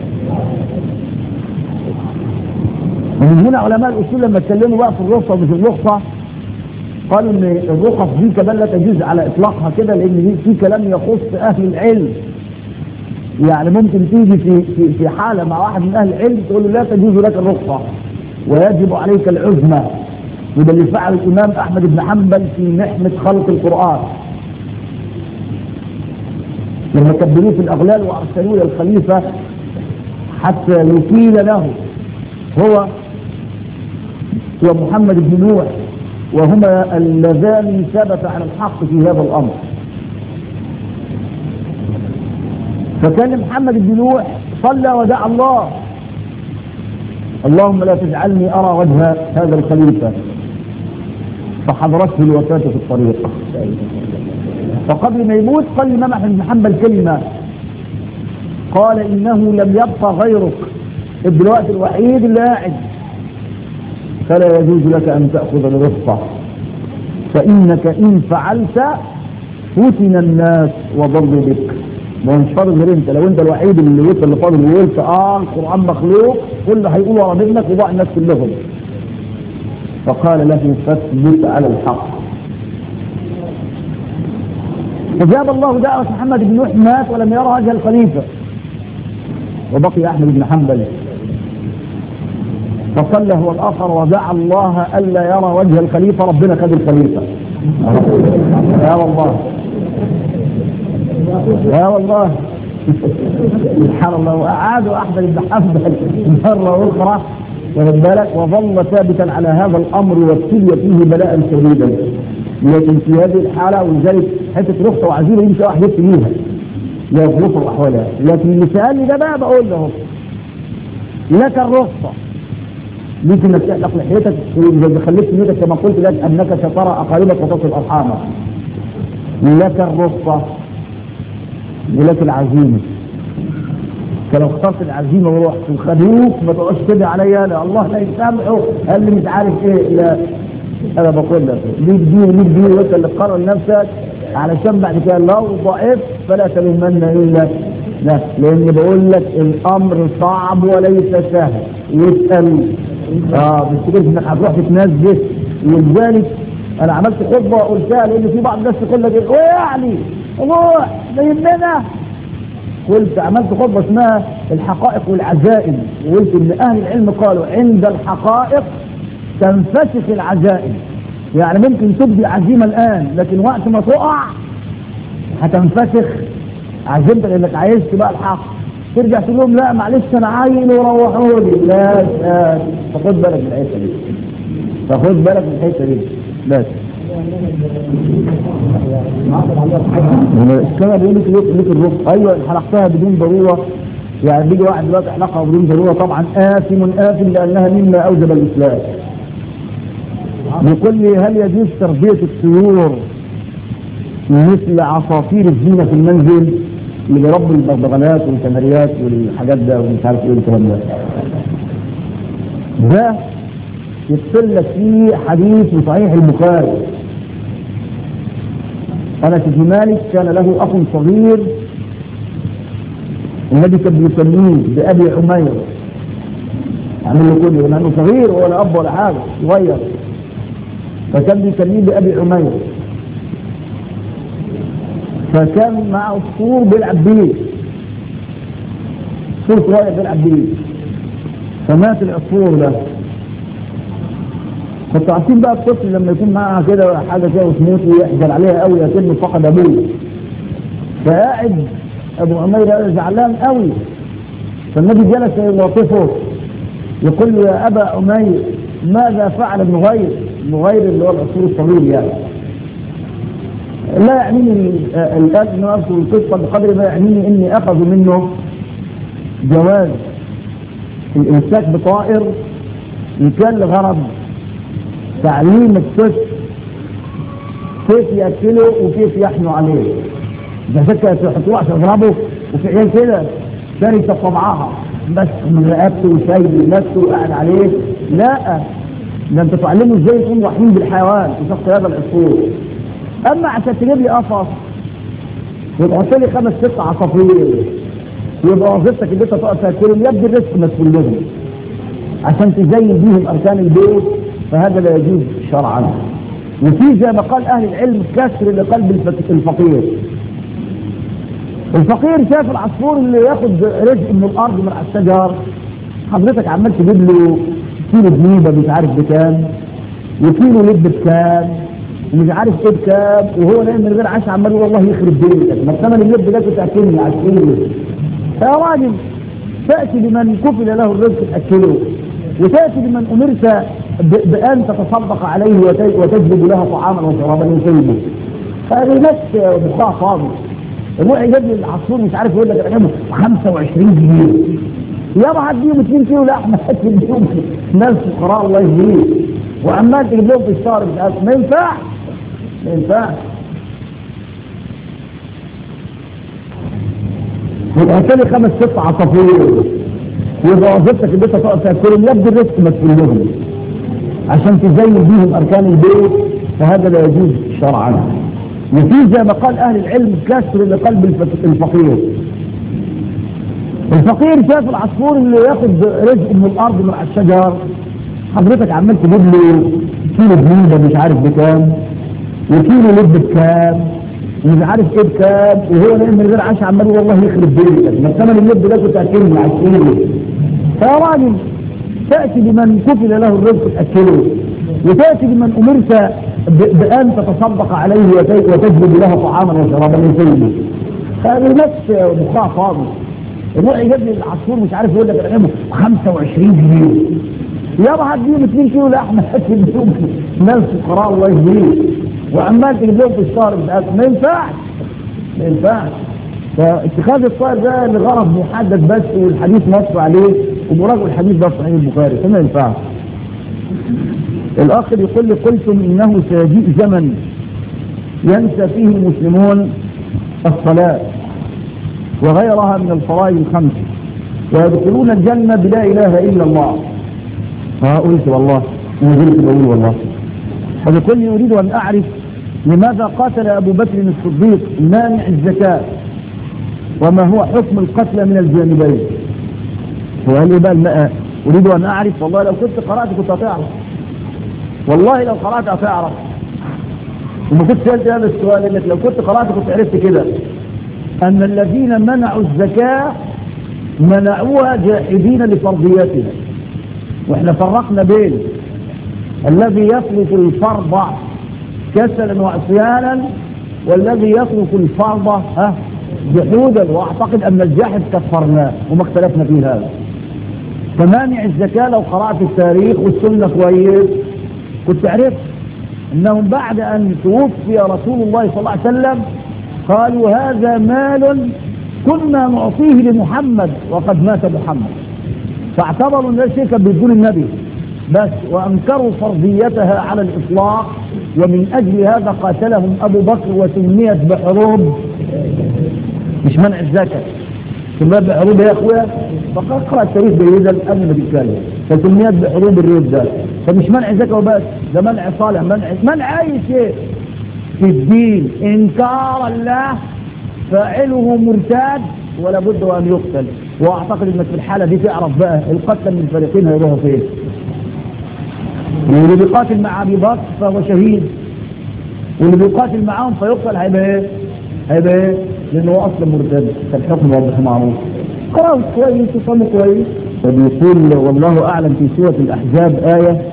ومن هنا علماء الاصول لما اتكلموا بقى في الرخصة ومش الرخصة قالوا ان الرخص دي كمان لا تجوز على اطلاقها كده لان دي في كلام يخص اهل العلم يعني ممكن تيجي في في في حاله مع واحد من اهل العلم تقول له لا تجوز لك الرخصه ويجب عليك العزمه وده اللي فعل الامام احمد بن حنبل في محنه خلق القران لما كبروه في الاغلال وارسلوه الى الخليفه حتى يقيل له هو ومحمد بن نوح وهما اللذان ثبت على الحق في هذا الامر فكان محمد بن نوح صلى ودعا الله اللهم لا تجعلني ارى وجه هذا الخليفه فحضرته الوفاه في الطريق فقبل ما يموت قال الامام احمد بن حنبل كلمه قال انه لم يبقى غيرك الوقت الوحيد اللي قاعد فلا يجوز لك ان تاخذ الرفقه فانك ان فعلت فتن الناس وضلوا بك ما هو مش فاضل غير انت لو انت الوحيد اللي وصل اللي فاضل وقلت اه القران مخلوق كله هيقول ورا منك وضاع الناس كلهم فقال له فاثبت على الحق فجاب الله دعوة محمد بن نوح مات ولم يرى وجه الخليفة وبقي أحمد بن حنبل فصلى هو الآخر ودعا الله ألا يرى وجه الخليفة ربنا خد الخليفة يا والله يا والله سبحان الله وأعادوا أحمد بن حنبل مرة أخرى واخد بالك وظل ثابتا على هذا الأمر وابتلي فيه بلاء شديدا لكن في هذه الحالة ولذلك حتة رخصة وعزيمة يمشي واحد يفتي بيها لا ظروف وأحوالها لكن اللي سألني ده بقى بقول له لك الرخصة ليك انك تحلق لحيتك واذا خليت نيتك كما قلت لك انك سترى اقاربك وتصل ارحامك لك الرخصة ولك العزيمة فلو اخترت العزيمة ورحت وخدوك ما تقعدش كده عليا لا الله لا يسامحه قال لي مش عارف ايه لا انا بقول لك ليك دي وليك دي وانت اللي تقرر لنفسك علشان بعد كده لو ضعفت فلا تلومن الا لا لان بقول لك الامر صعب وليس سهل يسال اه مش تقول انك هتروح تتنزه ولذلك انا عملت خطبه قلتها لان في بعض الناس تقول لك ايه يعني روح ده يهمنا قلت عملت خطبه اسمها الحقائق والعزائم وقلت ان اهل العلم قالوا عند الحقائق تنفسخ العزائم يعني ممكن تبدي عزيمه الان لكن وقت ما تقع هتنفسخ عزيمتك انك عايزت بقى الحق ترجع تقول لهم لا معلش انا عايل وروحوا لي لا لا فخد بالك من الحته دي فخد بالك من الحته دي بس كما بيقول لك ليك الرفق ايوه حلقتها بدون ضروره يعني بيجي واحد دلوقتي حلقها بدون ضروره طبعا آثم آثم لانها مما اوجب الاسلام بيقول لي هل يجوز تربيه الطيور مثل عصافير الزينه في المنزل اللي بيربوا البغبغانات والكناريات والحاجات ده ومش عارف ايه الكلام ده ده يدخل لك فيه حديث في صحيح البخاري أنس بن مالك كان له أخ صغير النبي كان بيسميه بأبي عمير عامل له كله لأنه صغير ولا أب ولا حاجة صغير فكان بيسميه بأبي عمير فكان معه الصور بيلعب بيه صور صغير بيلعب بيه فمات العصفور ده كنتوا عارفين بقى الطفل لما يكون معاها كده حاجه كده وتموت ويحزن عليها قوي يتم فقد ابوه فقاعد ابو عمير زعلان قوي فالنبي جلس يلاطفه يقول له يا ابا عمير ماذا فعل ابن غير ابن غير اللي هو العصفور الصغير يعني لا يعنيني الان ان اذكر القصه بقدر ما يعنيني اني اخذ منه جواز الامساك بطائر ان كان لغرض تعليم الطفل كيف ياكله وكيف يحنو عليه اذا فكر يحطوه عشان يضربه وفي عيال كده شرسه طبعها بس من رقبته وشايل نفسه وقاعد عليه لا ده انت تعلمه ازاي يكون رحيم بالحيوان وشخص هذا العصفور اما عشان تجيب لي قفص وتحط لي خمس ست عصافير يبقى وظيفتك ان انت تقف تاكلهم يبدو الرزق مسؤول لهم عشان تزين بيهم اركان البيت فهذا لا يجوز شرعا وفي زي ما قال اهل العلم كسر لقلب الفقير الفقير شاف العصفور اللي ياخد رزق من الارض من على الشجر حضرتك عمال تجيب له كيلو جنيبه مش عارف بكام وكيلو لب بكام ومش عارف ايه بكام وهو نايم من غير عشاء عمال يقول والله يخرب بيتك ما ثمن اللب ده كنت اكلني على الكيلو يا راجل تاتي لمن كفل له الرزق تاكله وتاتي لمن امرت بان تتصدق عليه وتجلب له طعاما وشرابا يسيبه هذه نفس مخها فاضي الروح يجيب لي العصفور مش عارف يقول لك انا 25 جنيه يابا هديهم 2 كيلو لحمه هديهم ناس فقراء الله يهديه وعمال تجيب لهم في الشهر مش عارف ما ينفعش ما ينفعش يبقى لي خمس ست عصافير يبقى وظيفتك ان انت تقف تاكلهم يبدو الرزق مسؤول لهم عشان تزين بيهم اركان البيت فهذا لا يجوز شرعا وفي زي ما قال اهل العلم كسر لقلب الفقير الفقير شاف العصفور اللي ياخد رزق من الارض من على الشجر حضرتك عمال تجيب له كيلو جنيه مش عارف بكام وكيلو لب بكام ومش عارف ايه بكام وهو نايم من غير عشاء عمال والله يخرب بيتك ما ثمن اللب ده كنت اكلني على الكيلو فيا راجل تاتي لمن كفل له الرزق تاكله وتاتي لمن امرت بان تتصدق عليه وتجلب له طعاما وشرابا يسيبه هذه نفس مخها فاضي الروح يجيب لي العصفور مش عارف يقول لك انا 25 جنيه يابا هديهم 2 كيلو لحمه هديهم ناس فقراء الله يهديه وعمال تجيب لهم في الشهر ما ينفعش ما ينفعش فاتخاذ الطائر ده لغرض محدد بس والحديث نص عليه ومراجع الحديث ده في صحيح البخاري فما ينفعش الاخر يقول لي قلتم انه سيجيء زمن ينسى فيه المسلمون الصلاه وغيرها من الفرائض الخمس ويدخلون الجنه بلا اله الا الله ها قلت والله ما زلت بقول والله فبيقول لي اريد ان اعرف لماذا قاتل ابو بكر الصديق مانع الزكاه وما هو حكم القتل من الجانبين هو قال لي بقى الماء اريد ان اعرف والله لو كنت قرات كنت هتعرف والله لو قرات هتعرف وما كنت سالت هذا السؤال انك لو كنت قرات كنت عرفت كده ان الذين منعوا الزكاه منعوها جاحدين لفرضيتها واحنا فرقنا بين الذي يترك الفرض كسلا وعصيانا والذي يترك الفرض ها جحودا واعتقد ان الجاحد كفرناه وما اختلفنا في هذا فمانع الزكاة لو قرأت التاريخ والسنة كويس كنت عرفت انهم بعد ان توفي رسول الله صلى الله عليه وسلم قالوا هذا مال كنا نعطيه لمحمد وقد مات محمد فاعتبروا ان ده شيء كان بيدون النبي بس وانكروا فرضيتها على الاطلاق ومن اجل هذا قاتلهم ابو بكر وسميت بحروب مش منع الزكاه سميت بحروب يا اخويا فقد اقرا التاريخ جيدا قبل ما تتكلم فسميت بحروب الريب ده فمش منع الزكاه وبس ده منع صالح منع منع اي شيء في الدين إنكارا له فاعله مرتاد ولا بد أن يقتل وأعتقد أنك في الحالة دي تعرف بقى القتل من الفريقين هيروحوا فين واللي بيقاتل مع أبي بكر فهو شهيد واللي بيقاتل معاهم فيقتل هيبقى ايه؟ هيبقى ايه؟ لأنه هو أصلا مرتد فالحكم واضح معروف خلاص كويس وصلوا كويس وبيقول والله أعلم في سورة الأحزاب آية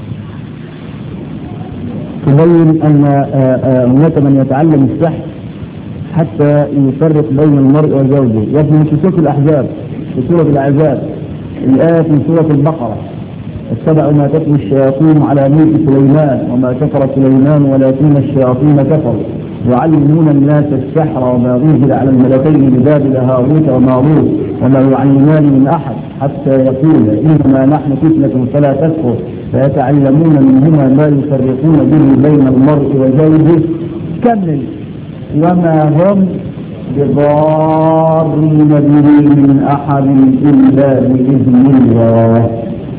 تبين أن هناك من يتعلم السحر حتى يفرق بين المرء وزوجه يبني في سورة الأحزاب في سورة الأحزاب الآية في سورة البقرة اتبعوا ما تتلو الشياطين على ملك سليمان وما كفر سليمان ولكن الشياطين كفروا يعلمون الناس السحر وما أنزل على الملكين ببابل هاروت وماروت وما يعلمان من أحد حتى يقول إنما نحن فتنة فلا تكفر فيتعلمون منهما ما يفرقون به بين المرء وزوجه كمل وما هم بضارين به من أحد إلا بإذن الله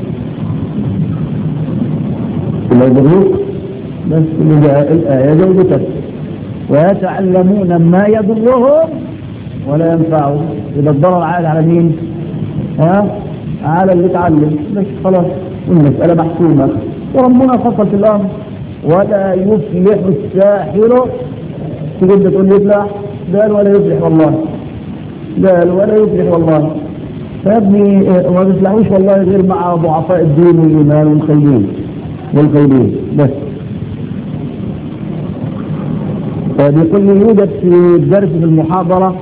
لا يضروك بس الآية زوجتك ويتعلمون ما يضرهم ولا ينفعهم إذا الضرر عاد على مين؟ ها؟ على اللي اتعلم بس خلاص المسألة محسومة وربنا فصل في الأمر ولا يفلح الساحر تقول تقول يفلح قال ولا يفلح والله قال ولا يفلح والله فابني ما بيفلحوش والله غير مع ضعفاء الدين والإيمان والخيرين والخيرين بس بيقول لي يوجد في الدرس في المحاضرة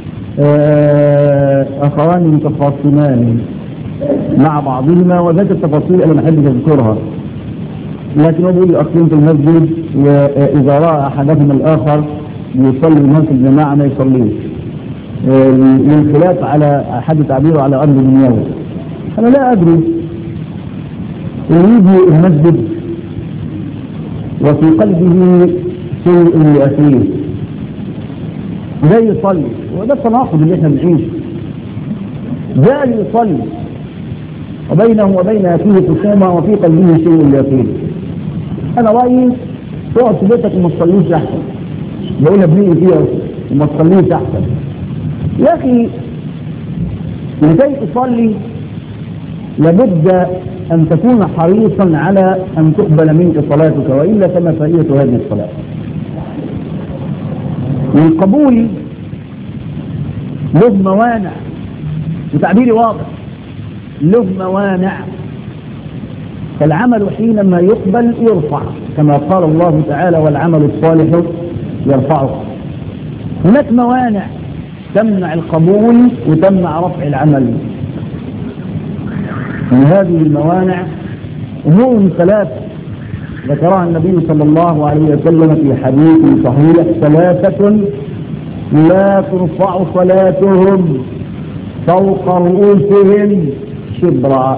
أخوان متخاصمان مع بعضهما وذات التفاصيل أنا ما أحبش أذكرها لكن هو بيقول الأخين في المسجد وإذا رأى أحدهما الآخر يصلي الناس الجماعة ما يصليش للخلاف على حد تعبيره على أرض دنيوي أنا لا أدري يجي المسجد وفي قلبه شيء لأخيه جاي يصلي وده التناقض اللي احنا بنعيشه جاء يصلي وبينه وبين أخيه خصومة وفي قلبه شيء لأخيه أنا رأيي تقعد في بيتك وما تصليش أحسن بقول ابني فيها وما تصليش أحسن يا أخي لكي تصلي لابد أن تكون حريصا على أن تقبل منك صلاتك وإلا فما فائدة هذه الصلاة والقبول له موانع وتعبيري واضح له موانع فالعمل حينما يقبل يرفع كما قال الله تعالى والعمل الصالح يرفعه هناك موانع تمنع القبول وتمنع رفع العمل من هذه الموانع أمور ثلاث ذكرها النبي صلى الله عليه وسلم في حديث صحيح ثلاثة لا ترفع صلاتهم فوق رؤوسهم شبرا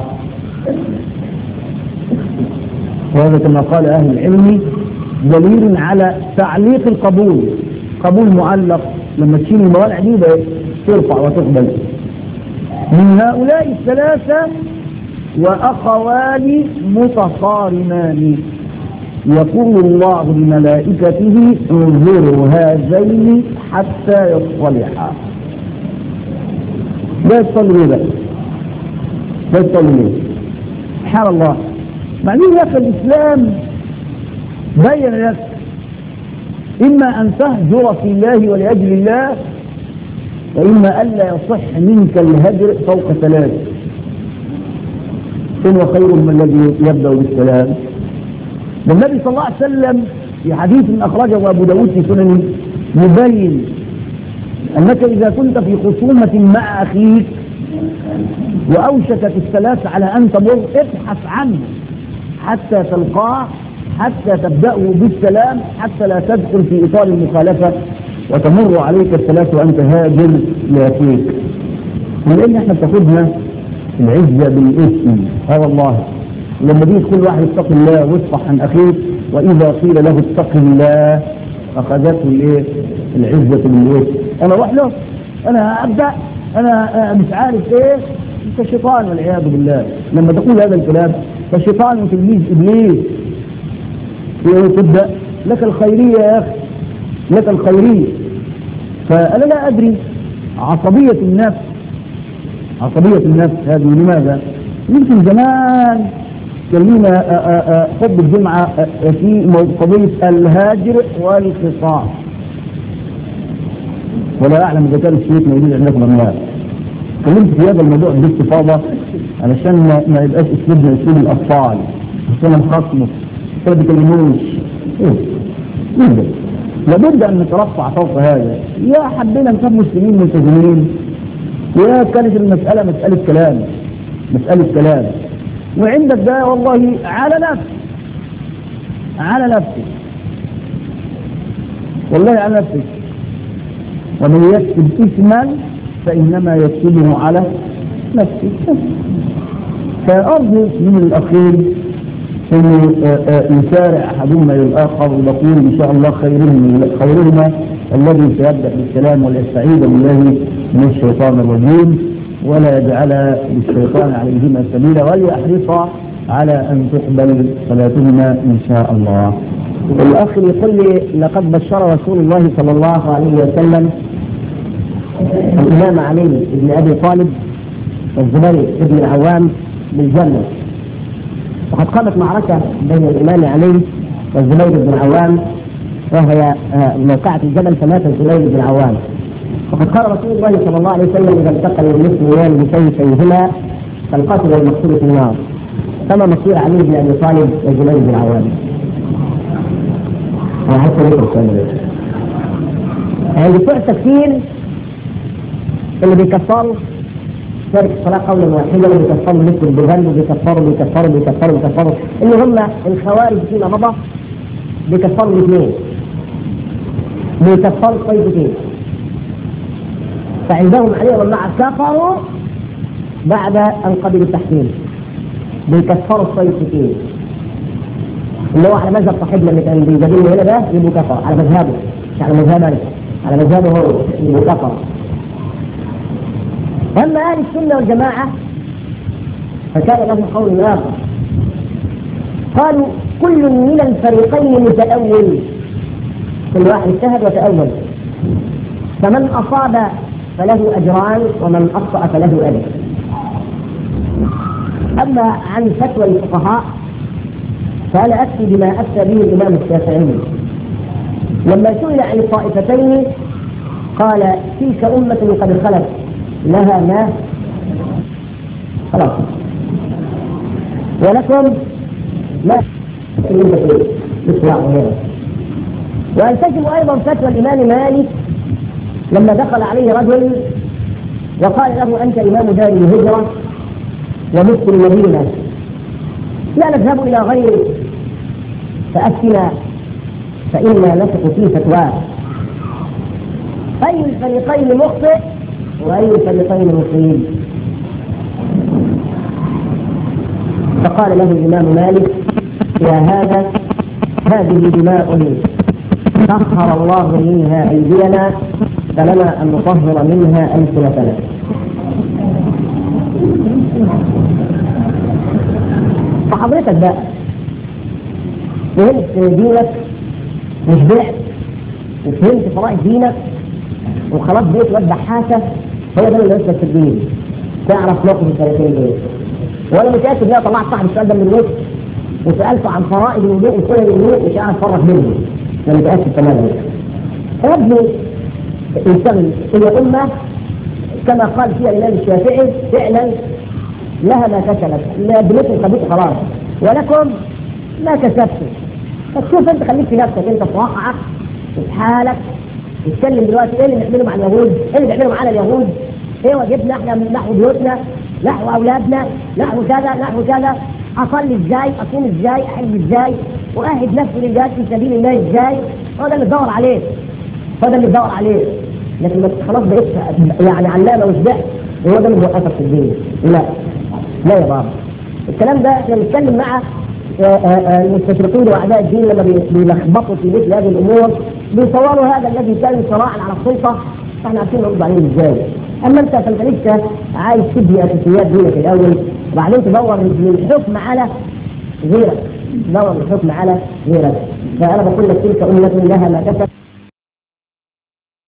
وهذا كما قال أهل العلم دليل على تعليق القبول قبول معلق لما تشيل الموانع دي ترفع وتقبل من هؤلاء الثلاثة وأخوان متصارمان يقول الله لملائكته انظروا هذين حتى يصطلحا لا يصلي ليه بقى لا يصلي ليه سبحان الله بعدين يا اخي الاسلام بين لك اما ان تهجر في الله ولاجل الله واما الا يصح منك الهجر فوق ثلاث هو خير من الذي يبدا بالسلام والنبي صلى الله عليه وسلم في حديث أخرجه أبو داود في سننه يبين أنك إذا كنت في خصومة مع أخيك وأوشكت الثلاث على أن تمر ابحث عنه حتى تلقاه حتى تبدأه بالسلام حتى لا تدخل في إطار المخالفة وتمر عليك الثلاث وأنت هاجر لأخيك ولأن احنا بتاخدنا العزة بالإثم اه والله لما بيجي كل واحد يتقي الله واصفح عن اخيه واذا قيل له اتق الله اخذته الايه العزه بالايه انا اروح له انا ابدا انا مش عارف ايه انت شيطان والعياذ بالله لما تقول هذا الكلام فالشيطان وتلميذ ابليس تبدا لك الخيرية يا أخي لك الخيرية فأنا لا أدري عصبية النفس عصبية النفس هذه لماذا؟ يمكن زمان كان لنا حب الجمعة في قضية الهاجر والخصام ولا أعلم إذا كان الشيخ موجود عندكم أم لا تكلمت في هذا الموضوع باستفاضة علشان ما, ما يبقاش اسلوبنا اسلوب الاطفال عشان نخصمه ما بيكلموش ايه لابد ان نترفع فوق هذا يا حبينا نكون مسلمين ملتزمين يا كانت المسألة مسألة كلام مسألة كلام وعندك ده والله على نفسك على نفسك والله على نفسك ومن يكتب اثما فانما يكتبه على نفسه فأرجو من الأخير أن يسارع أحدهما إلى الآخر ويقول إن شاء الله خيرهم خيرهما الذي سيبدأ بالسلام وليستعيذ بالله من الشيطان الرجيم ولا يجعل للشيطان عليهما سبيلا وليحرص على أن تقبل صلاتهما إن شاء الله. الأخ يقول لي لقد بشر رسول الله صلى الله عليه وسلم الإمام علي بن أبي طالب والزبير بن العوام بالجنة وقد قامت معركة بين الإمام علي والزبير بن العوام وهي موقعة الجبل فمات الزبير بن العوام وقد قال رسول الله صلى الله عليه وسلم إذا التقى المسلمان بسيفيهما فالقاتل والمقتول في النار كما مصير علي بن أبي طالب والزبير بن العوام أنا عايز عند بتوع التكفير اللي بيكفروا تارك الصلاة قولا واحدا وبيكفروا مثل بغل وبيكفروا بيكفروا بيكفروا بيكفروا اللي هم الخوارج فيما مضى بيكفروا الاثنين بيكفروا الطائفتين فعندهم علي والمع كفروا بعد ان قبلوا التحكيم بيكفروا الطائفتين اللي هو على مذهب صاحبنا اللي كان بيجادلني هنا ده يبقوا كفر على مذهبه مش على مذهبنا على مذهبه هو يبقوا كفر أما أهل السنة والجماعة فكان لهم قول آخر قالوا كل من الفريقين متأول كل واحد اجتهد وتأول فمن أصاب فله أجران ومن أخطأ فله أجر أما عن فتوى الفقهاء فأنا أفتي بما أفتى به الإمام الشافعي لما سئل عن الطائفتين قال تلك أمة قد خلت لها ما خلاص ولكم ما والتزم ايضا فتوى الامام مالك لما دخل عليه رجل وقال له انت امام دار الهجره ومفتي المدينه لا نذهب الى غيرك فافتنا فانا نثق في فتواه اي الفريقين مخطئ واي الفريقين مصيب فقال له الامام مالك يا هذا هذه دماء سخر الله منها ايدينا فلنا ان نطهر منها السنتنا فحضرتك بقى فهمت دينك مش بعت وفهمت فرائض دينك وخلاص بقيت واد حاسه هو ده اللي يثبت في الدين تعرف موقف السنتين دول وانا متاكد ان انا طلعت صاحب السؤال ده من الوسط وسالته عن فرائض الوضوء وسنن الوضوء مش عارف افرق بينهم انا متاكد تماما يا ابني انتبه هي امه كما قال فيها الامام الشافعي فعلا لها ما كسبت لا بنيتم خبيث خلاص ولكم ما كسبتم فتشوف انت خليك في نفسك انت في واقعك في حالك نتكلم دلوقتي ايه اللي بنعمله مع اليهود؟ ايه اللي بنعمله معانا اليهود؟ ايه واجبنا احنا من نحو بيوتنا؟ نحو اولادنا؟ نحو كذا نحو كذا؟ اصلي ازاي؟ اصوم ازاي؟ احج ازاي؟ واهد نفسي للجهاد في سبيل الله ازاي؟ هو ده اللي تدور عليه هو ده اللي تدور عليه لكن ما خلاص بقيت يعني علامه وشبعت وهو ده اللي موقفك في الدين لا لا يا بابا الكلام ده احنا بنتكلم مع المستشرقين واعداء الدين لما بيلخبطوا في مثل هذه الامور بيصوروا هذا الذي كان صراعا على السلطه احنا عارفين نرد عليه ازاي اما انت فانت لسه عايز تبني اساسيات دينك الاول وبعدين تدور للحكم على غيرك تدور للحكم على غيرك فانا بقول لك تلك امه لها ما كسبت